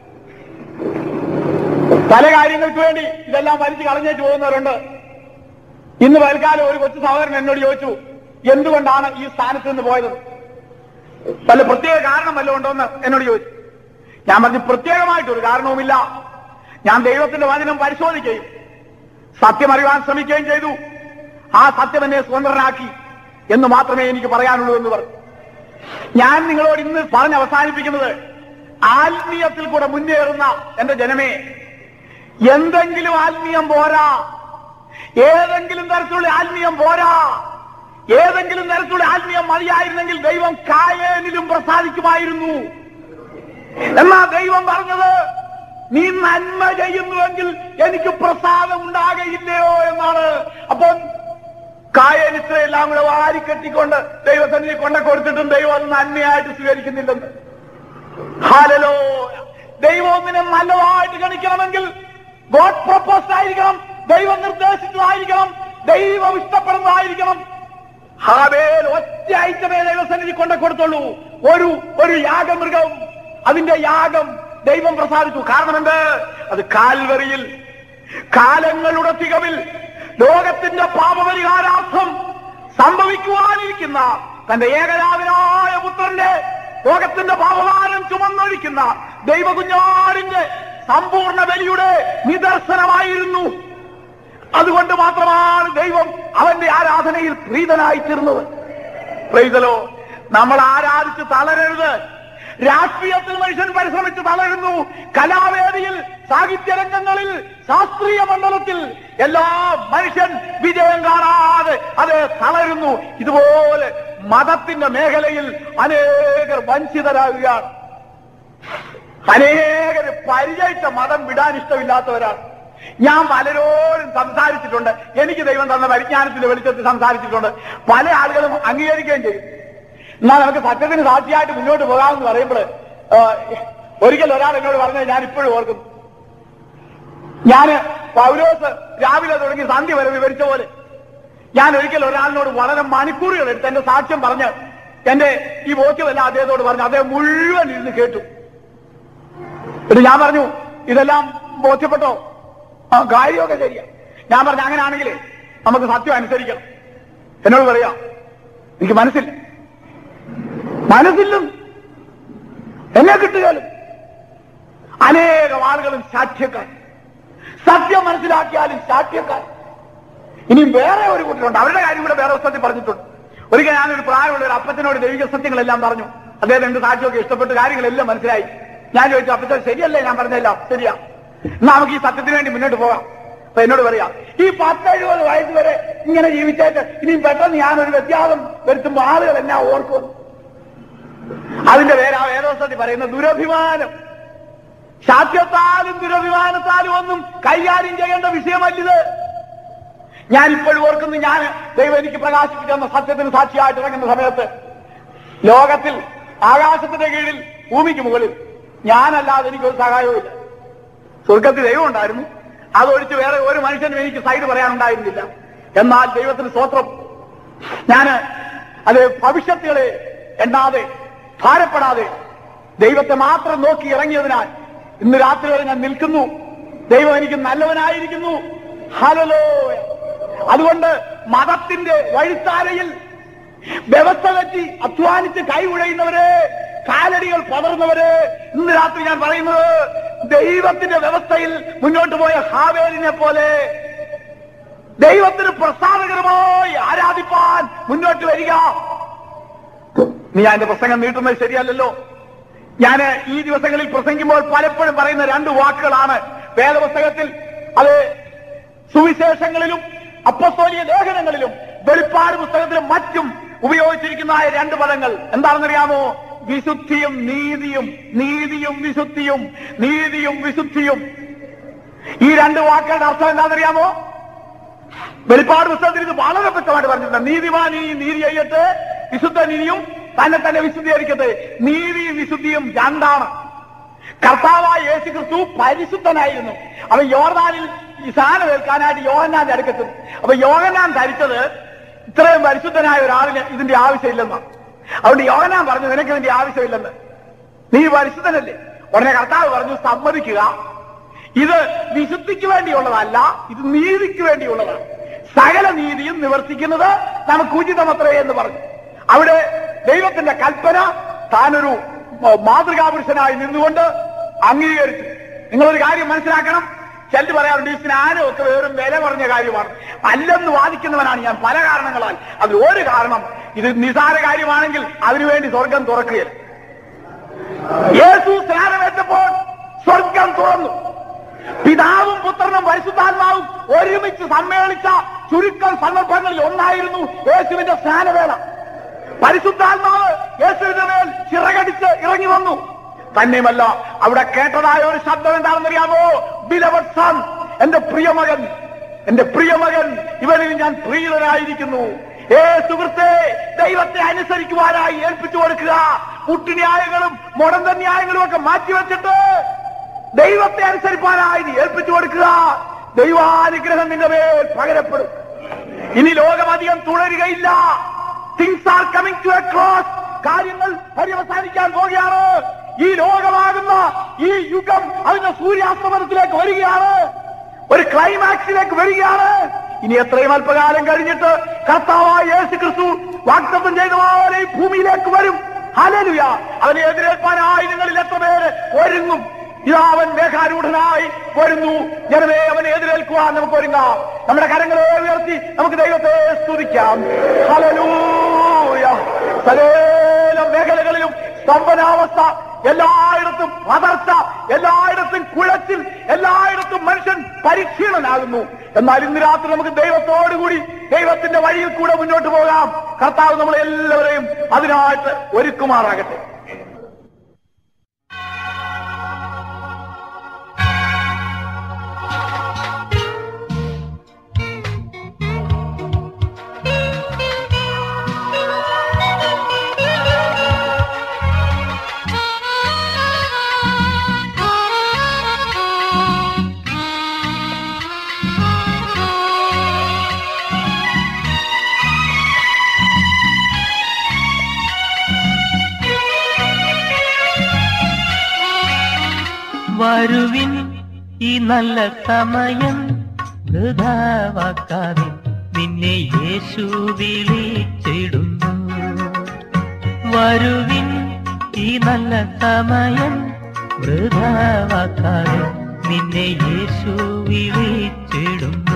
Speaker 1: പല കാര്യങ്ങൾക്ക് വേണ്ടി ഇതെല്ലാം വലിച്ചു കളഞ്ഞേറ്റ് പോകുന്നവരുണ്ട് ഇന്ന് പൽക്കാലം ഒരു കൊച്ചു സഹോദരൻ എന്നോട് ചോദിച്ചു എന്തുകൊണ്ടാണ് ഈ സ്ഥാനത്ത് നിന്ന് പോയത് വല്ല പ്രത്യേക കാരണം വല്ലതും ഉണ്ടോന്ന് എന്നോട് ചോദിച്ചു ഞാൻ പറഞ്ഞു പ്രത്യേകമായിട്ടൊരു കാരണവുമില്ല ഞാൻ ദൈവത്തിന്റെ വചനം പരിശോധിക്കുകയും സത്യം അറിയാൻ ശ്രമിക്കുകയും ചെയ്തു ആ സത്യം എന്നെ സ്വതന്ത്രനാക്കി എന്ന് മാത്രമേ എനിക്ക് പറയാനുള്ളൂ എന്ന് പറഞ്ഞു ഞാൻ നിങ്ങളോട് ഇന്ന് പറഞ്ഞ് അവസാനിപ്പിക്കുന്നത് ആത്മീയത്തിൽ കൂടെ മുന്നേറുന്ന എന്റെ ജനമേ എന്തെങ്കിലും ആത്മീയം പോരാ ഏതെങ്കിലും തരത്തിലുള്ള ആത്മീയം പോരാ ഏതെങ്കിലും തരത്തിലുള്ള ആത്മീയം മതിയായിരുന്നെങ്കിൽ ദൈവം കായേനിലും പ്രസാദിക്കുമായിരുന്നു എന്നാ ദൈവം പറഞ്ഞത് നീ നന്മ ചെയ്യുന്നുവെങ്കിൽ എനിക്ക് പ്രസാദം ഉണ്ടാകയില്ലയോ എന്നാണ് അപ്പം കായൻ ഇത്രയെല്ലാം കൂടെ വാരിക്കെട്ടിക്കൊണ്ട് ദൈവസന്നിധി കൊണ്ട കൊടുത്തിട്ടും ദൈവം അത് നന്മയായിട്ട് സ്വീകരിക്കുന്നില്ലെന്ന് ഹാലലോ ദൈവം ഒന്നിനെ നല്ലതായിട്ട് ഗണിക്കണമെങ്കിൽ ഗോഡ് പ്രപ്പോസ്ഡ് ആയിരിക്കണം ദൈവം നിർദ്ദേശിച്ചതായിരിക്കണം ദൈവം ഇഷ്ടപ്പെടുന്നതായിരിക്കണം ഹാബേൽ ഒറ്റ ഐറ്റമേ ദൈവസന്നിധി കൊണ്ട കൊടുത്തുള്ളൂ ഒരു ഒരു യാഗമൃഗം അതിന്റെ യാഗം ദൈവം പ്രസാദിച്ചു കാരണം എന്ത് അത് കാൽവറിയിൽ കാലങ്ങളുടെ തികവിൽ ലോകത്തിന്റെ പാപപരിഹാരാർത്ഥം സംഭവിക്കുവാനിരിക്കുന്ന തന്റെ ഏകരാവിനായ പുത്രന്റെ ലോകത്തിന്റെ പാപഭാരം ചുമന്നൊഴിക്കുന്ന ദൈവകുഞ്ഞാടിന്റെ സമ്പൂർണ്ണ ബലിയുടെ നിദർശനമായിരുന്നു അതുകൊണ്ട് മാത്രമാണ് ദൈവം അവന്റെ ആരാധനയിൽ പ്രീതനായിത്തീർന്നത് പ്രീതലോ നമ്മൾ ആരാധിച്ച് തളരരുത് രാഷ്ട്രീയത്തിൽ മനുഷ്യൻ പരിശ്രമിച്ച് തളരുന്നു കലാവേദിയിൽ സാഹിത്യരംഗങ്ങളിൽ ശാസ്ത്രീയ മണ്ഡലത്തിൽ എല്ലാ മനുഷ്യൻ വിജയം കാണാതെ അത് തളരുന്നു ഇതുപോലെ മതത്തിന്റെ മേഖലയിൽ അനേകർ വഞ്ചിതരാകുകയാണ് അനേകർ പരിചയിച്ച മതം വിടാൻ ഇഷ്ടമില്ലാത്തവരാണ് ഞാൻ പലരോടും സംസാരിച്ചിട്ടുണ്ട് എനിക്ക് ദൈവം തന്ന പരിജ്ഞാനത്തിന്റെ വെളിച്ചത്തിൽ സംസാരിച്ചിട്ടുണ്ട് പല ആളുകളും അംഗീകരിക്കുകയും ചെയ്യും എന്നാൽ നമുക്ക് സത്യത്തിന് സാക്ഷിയായിട്ട് മുന്നോട്ട് പോകാമെന്ന് പറയുമ്പോൾ ഒരിക്കൽ ഒരാൾ എന്നോട് പറഞ്ഞത് ഞാൻ ഇപ്പോഴും ഓർക്കുന്നു ഞാന് പൗലോസ് രാവിലെ തുടങ്ങി സന്ധ്യ വരെ വിവരിച്ച പോലെ ഞാൻ ഒരിക്കൽ ഒരാളിനോട് വളരെ മണിക്കൂറുകൾ എടുത്ത് എന്റെ സാക്ഷ്യം പറഞ്ഞ് എന്റെ ഈ ബോധ്യമെല്ലാം അദ്ദേഹത്തോട് പറഞ്ഞു അദ്ദേഹം മുഴുവൻ ഇരുന്ന് കേട്ടു എന്നിട്ട് ഞാൻ പറഞ്ഞു ഇതെല്ലാം ബോധ്യപ്പെട്ടോ ആ കാര്യമൊക്കെ ശരിയാ ഞാൻ പറഞ്ഞു അങ്ങനെയാണെങ്കിൽ നമുക്ക് സത്യം അനുസരിക്കണം എന്നോട് പറയാം എനിക്ക് മനസ്സില്ല മനസ്സിലും എന്നെ കിട്ടുകയും അനേകം ആളുകളും സാക്ഷ്യക്കാർ സത്യം മനസ്സിലാക്കിയാലും സാക്ഷ്യക്കാർ ഇനിയും വേറെ ഒരു കൂട്ടരുണ്ട് അവരുടെ കാര്യം കൂടെ വേറെ പുസ്തകത്തിൽ പറഞ്ഞിട്ടുണ്ട് ഒരിക്കൽ ഞാനൊരു പ്രായമുള്ള ഒരു അപ്പച്ചനോട് ദൈവിക സത്യങ്ങളെല്ലാം പറഞ്ഞു അദ്ദേഹം എന്റെ സാക്ഷിയൊക്കെ ഇഷ്ടപ്പെട്ട് കാര്യങ്ങളെല്ലാം മനസ്സിലായി ഞാൻ ചോദിച്ചു അപ്പച്ചൻ ശരിയല്ലേ ഞാൻ പറഞ്ഞല്ലോ ശരിയാ എന്നാ നമുക്ക് ഈ സത്യത്തിന് വേണ്ടി മുന്നോട്ട് പോകാം അപ്പൊ എന്നോട് പറയാം ഈ പത്തെഴുപത് വയസ്സ് വരെ ഇങ്ങനെ ജീവിച്ചേറ്റ് ഇനി പെട്ടെന്ന് ഞാനൊരു വ്യത്യാസം വരുത്തുമ്പോൾ ആളുകൾ എന്നാ ഓർക്കും അതിന്റെ പേര് ആ വേദോസ്തത്തിൽ പറയുന്ന ദുരഭിമാനം ശാസ്യത്താലും ദുരഭിമാനത്താലും ഒന്നും കൈകാര്യം ചെയ്യേണ്ട വിഷയമല്ലിത് ഞാൻ ഇപ്പോഴും ഓർക്കുന്നു ഞാൻ ദൈവം എനിക്ക് പ്രകാശിപ്പിക്കുന്ന സത്യത്തിന് സാക്ഷിയായിട്ട് ഇറങ്ങുന്ന സമയത്ത് ലോകത്തിൽ ആകാശത്തിന്റെ കീഴിൽ ഭൂമിക്ക് മുകളിൽ ഞാനല്ലാതെ എനിക്കൊരു സഹായവുമില്ല സ്വർഗത്തിൽ ദൈവം ഉണ്ടായിരുന്നു അതൊഴിച്ച് വേറെ ഒരു മനുഷ്യനും എനിക്ക് സൈഡ് പറയാനുണ്ടായിരുന്നില്ല എന്നാൽ ദൈവത്തിന് സ്വത്രം ഞാന് അത് ഭവിഷ്യത്തുകളെ എണ്ണാതെ ഭാരപ്പെടാതെ ദൈവത്തെ മാത്രം നോക്കി ഇറങ്ങിയതിനാൽ ഇന്ന് രാത്രി വരെ ഞാൻ നിൽക്കുന്നു ദൈവം എനിക്ക് നല്ലവനായിരിക്കുന്നു ഹലലോ അതുകൊണ്ട് മതത്തിന്റെ വഴിത്താരയിൽ വ്യവസ്ഥ വെച്ച് അധ്വാനിച്ച് കൈകുഴയുന്നവരെ കാലടികൾ പതറുന്നവരെ ഇന്ന് രാത്രി ഞാൻ പറയുന്നത് ദൈവത്തിന്റെ വ്യവസ്ഥയിൽ മുന്നോട്ട് പോയ ഹാവേലിനെ പോലെ ദൈവത്തിന് പ്രസാദകരമായി ആരാധിപ്പാൻ മുന്നോട്ട് വരിക നീ എന്റെ പ്രസംഗം നീട്ടുന്നത് ശരിയല്ലല്ലോ ഞാൻ ഈ ദിവസങ്ങളിൽ പ്രസംഗിക്കുമ്പോൾ പലപ്പോഴും പറയുന്ന രണ്ട് വാക്കുകളാണ് വേദപുസ്തകത്തിൽ അത് സുവിശേഷങ്ങളിലും അപ്പസ്തോലിയ ലേഖനങ്ങളിലും വെളിപ്പാട് പുസ്തകത്തിലും മറ്റും ഉപയോഗിച്ചിരിക്കുന്ന ആ രണ്ട് പദങ്ങൾ എന്താണെന്നറിയാമോ വിശുദ്ധിയും നീതിയും നീതിയും വിശുദ്ധിയും നീതിയും വിശുദ്ധിയും ഈ രണ്ട് വാക്കുകളുടെ അർത്ഥം എന്താണെന്നറിയാമോ വെളിപ്പാട് പുസ്തകത്തിൽ ഇത് വളരെ വ്യക്തമായിട്ട് പറഞ്ഞിട്ടുണ്ട് നീതിമാൻ ഈ നീതി ചെയ്യട്ടെ വിശുദ്ധ നീതിയും തന്നെ തന്നെ വിശുദ്ധീകരിക്കട്ടെ നീതിയും വിശുദ്ധിയും രണ്ടാണ് കർത്താവായ യേശു ക്രിസ്തു പരിശുദ്ധനായിരുന്നു അവൻ യോർദാനിൽ ഈ സാധനം ഏൽക്കാനായിട്ട് യോഹന്നാന്റെ അടുക്കെത്തും അപ്പൊ യോഹന്നാൻ ധരിച്ചത് ഇത്രയും പരിശുദ്ധനായ ഒരാളിന് ഇതിന്റെ ആവശ്യമില്ലെന്നാണ് അതുകൊണ്ട് യോഹന്നാൻ പറഞ്ഞു നിനക്ക് ഇതിന്റെ ആവശ്യമില്ലെന്ന് നീ പരിശുദ്ധനല്ലേ ഉടനെ കർത്താവ് പറഞ്ഞു സമ്മതിക്കുക ഇത് വിശുദ്ധിക്ക് വേണ്ടിയുള്ളതല്ല ഇത് നീതിക്ക് വേണ്ടിയുള്ളതാണ് സകല നീതിയും നിവർത്തിക്കുന്നത് നമുക്ക് ഉചിതമത്രേ എന്ന് പറഞ്ഞു അവിടെ ദൈവത്തിന്റെ കൽപ്പന താനൊരു മ- മാതൃകാപുരുഷനായി നിന്നുകൊണ്ട് അംഗീകരിച്ചു നിങ്ങളൊരു കാര്യം മനസ്സിലാക്കണം ചിലർ പറയാറുണ്ട് ഈ സ്നാനം ഒക്കെ വെറും വില കുറഞ്ഞ കാര്യമാണ് അല്ലെന്ന് വാദിക്കുന്നവനാണ് ഞാൻ പല കാരണങ്ങളാൽ അതിൽ ഒരു കാരണം ഇത് നിസാര കാര്യമാണെങ്കിൽ അതിനുവേണ്ടി സ്വർഗം തുറക്കുകയില്ല യേശു സ്നാനമേറ്റപ്പോൾ സ്വർഗം തുറന്നു പിതാവും പുത്രനും പരിശുദ്ധാത്മാവും ഒരുമിച്ച് സമ്മേളിച്ച ചുരുക്കം സന്ദർഭങ്ങളിൽ ഒന്നായിരുന്നു യേശുവിന്റെ സ്നാനവേള പരിശുദ്ധാത്മാവ് യേശുവിന്റെ മേൽ ചിറകടിച്ച് ഇറങ്ങി വന്നു തന്നെയുമല്ല അവിടെ കേട്ടതായ ഒരു ശബ്ദം എന്താണെന്നറിയാമോ ബിലവഡ് സൺ എന്റെ പ്രിയമകൻ എന്റെ പ്രിയമകൻ ഇവരിൽ ഞാൻ പ്രിയതനായിരിക്കുന്നു ഏ സുഹൃത്തെ ദൈവത്തെ അനുസരിക്കുവാനായി ഏൽപ്പിച്ചു കൊടുക്കുക കുട്ടിന്യായങ്ങളും മുടന്ത ന്യായങ്ങളും ഒക്കെ മാറ്റിവെച്ചിട്ട് ദൈവത്തെ അനുസരിപ്പാനായി നീ ഏൽപ്പിച്ചു കൊടുക്കുക ദൈവാനുഗ്രഹം നിന്റെ മേൽ പകരപ്പെടും ഇനി ലോകം അധികം തുടരുകയില്ല things are coming to a close കാര്യങ്ങൾ പര്യവസാനിക്കാൻ പോവുകയാണ് ഈ ലോകമാകുന്ന ഈ യുഗം അതിന്റെ സൂര്യാസ്തമനത്തിലേക്ക് വരികയാണ് ഒരു ക്ലൈമാക്സിലേക്ക് വരികയാണ് ഇനി എത്രയും അല്പകാലം കഴിഞ്ഞിട്ട് കർത്താവായ യേശു ക്രിസ്തു വാഗ്ദത്തം ചെയ്ത പോലെ ഈ ഭൂമിയിലേക്ക് വരും ഹലലുയ അവനെ എതിരേൽപ്പാനായി നിങ്ങളിൽ എത്ര പേര് ഒരുങ്ങും ഇതാ അവൻ മേഘാരൂഢനായി വരുന്നു ജനമേ അവനെ എതിരേൽക്കുവാൻ നമുക്ക് ഒരുങ്ങാം നമ്മുടെ കരങ്ങളെ ഉയർത്തി നമുക്ക് ദൈവത്തെ സ്തുതിക്കാം ഹലലൂയ സകല മേഖലകളിലും സ്തംഭനാവസ്ഥ എല്ലായിടത്തും പതർച്ച എല്ലായിടത്തും കുഴച്ചിൽ എല്ലായിടത്തും മനുഷ്യൻ പരിക്ഷീണനാകുന്നു എന്നാൽ ഇന്ന് രാത്രി നമുക്ക് ദൈവത്തോടുകൂടി ദൈവത്തിന്റെ വഴിയിൽ കൂടെ മുന്നോട്ട് പോകാം കർത്താവ് നമ്മളെ എല്ലാവരെയും അതിനായിട്ട് ഒരുക്കുമാറാകട്ടെ
Speaker 3: വരുവിൻ ഈ നല്ല സമയം വൃഥാവാക്കാതെ നിന്നെ യേശു വിളിച്ചിടുന്നു വരുവിൻ ഈ നല്ല സമയം വൃഥാവാക്കാതെ നിന്നെ യേശു വിളിച്ചിടുന്നു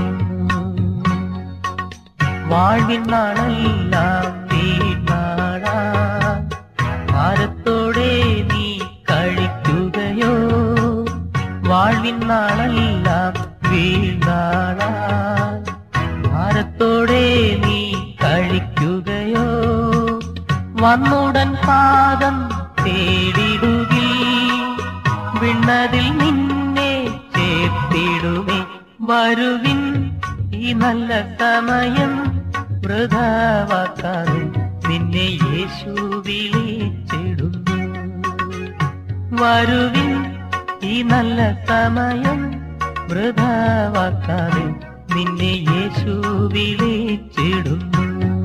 Speaker 3: വാഴ്വിൻ നാളെല്ലാം വീണാടാ ഭാരത്തോടെ നീ കഴിക്കുകയോ വാഴ്വിൻ നാളെല്ലാം വീണാടാ ഭാരത്തോടെ നീ കഴിക്കുകയോ വന്നുടൻ പാദം തേടിടുകിൽ വിണ്ണതിൽ നിന്നെ ചേർത്തിടുമേ വരുവിൻ ഈ നല്ല സമയം വൃഥാവാക്കാതെ നിന്നെ യേശു വിളിച്ചിടുന്നു വരുവിൻ ഈ നല്ല സമയം വൃഥാവാക്കാതെ നിന്നെ യേശു വിളിച്ചിടുന്നു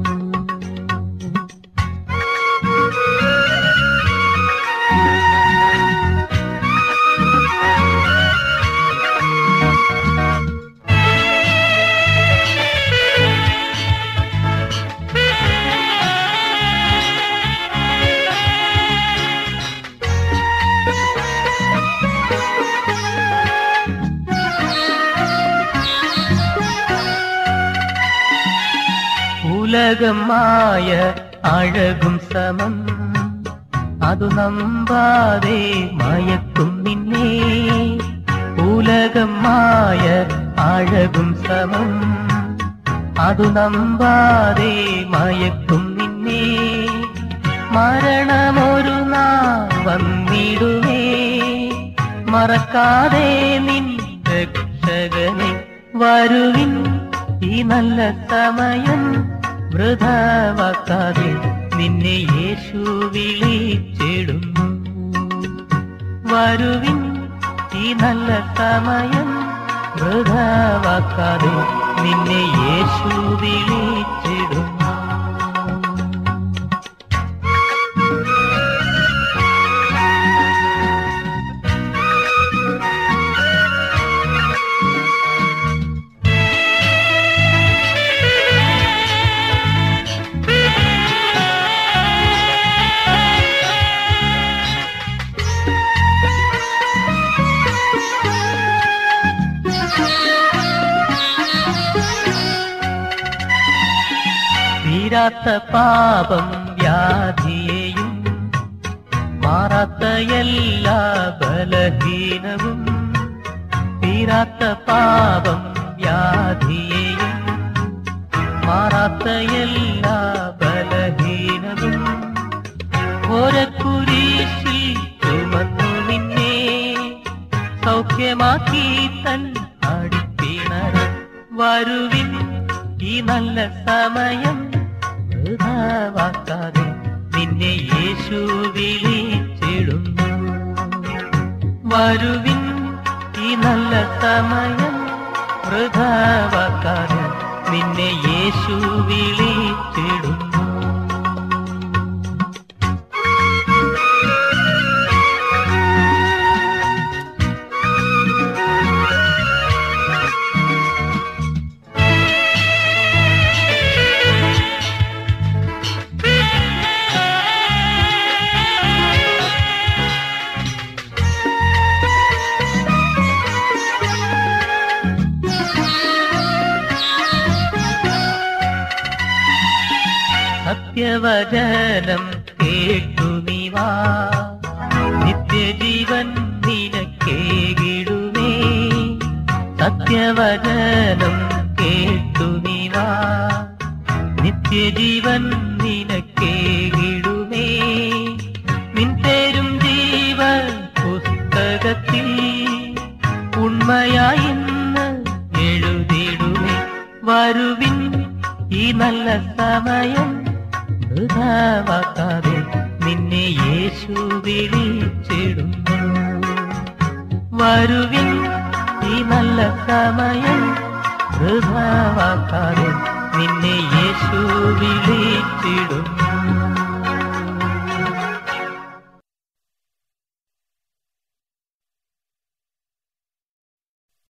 Speaker 3: ഉലകമായ അഴകും സമം അതു നമ്പാതെ മയക്കും നിന്നെ ഉലകമായ അഴകും സമം അതു നമ്പാതെ മയക്കും നിന്നെ മരണമൊരു നാൾ വന്നിടുമേ മറക്കാതെ നിൻ രക്ഷകനെ വരുവിൻ ഈ നല്ല സമയം വൃഥാവാക്കാതെ നിന്നെ യേശു വിളിച്ചിടുന്നു വരുവിൻ ഈ നല്ല സമയം വൃഥാവാക്കാതെ നിന്നെ യേശു വിളിച്ചിടും തീരാത്ത പാപം വ്യാധിയെയും മാറാത്ത എല്ലാ ബലഹീനവും തീരാത്ത പാപം വ്യാധിയെയും മാറാത്ത എല്ലാ ബലഹീനവും ഓരക്കുരീശിൽ ചുമന്നു നിന്നെ സൗഖ്യമാക്കി തൻ അടിപ്പിണർ വരുവിൻ ഈ നല്ല സമയം വൃഥാവാക്കാതെ നിന്നെ യേശു വിളിച്ചിടുന്നു വരുവിൻ ഈ നല്ല സമയം വൃഥാവാക്കാതെ നിന്നെ യേശു വിളിച്ചിടുന്നു സത്യവചനം കേട്ടു നീവാ നിത്യജീവൻ നിനക്കേകിടുമേ സത്യവചനം കേട്ടു നീവാ നിത്യജീവൻ നിനക്കേകിടുമേ നിൻപേരും ജീവ പുസ്തകത്തിൽ ഉണ്മയായി ഇന്ന് എഴുതിടുമേ വരുവിൻ ഈ നല്ല സമയം വൃഥാവാക്കാതെ നിന്നെ യേശു വിളിച്ചിടുന്നു വരുവിൻ ഈ നല്ല സമയം വൃഥാവാക്കാതെ നിന്നെ യേശു വിളിച്ചിടുന്നു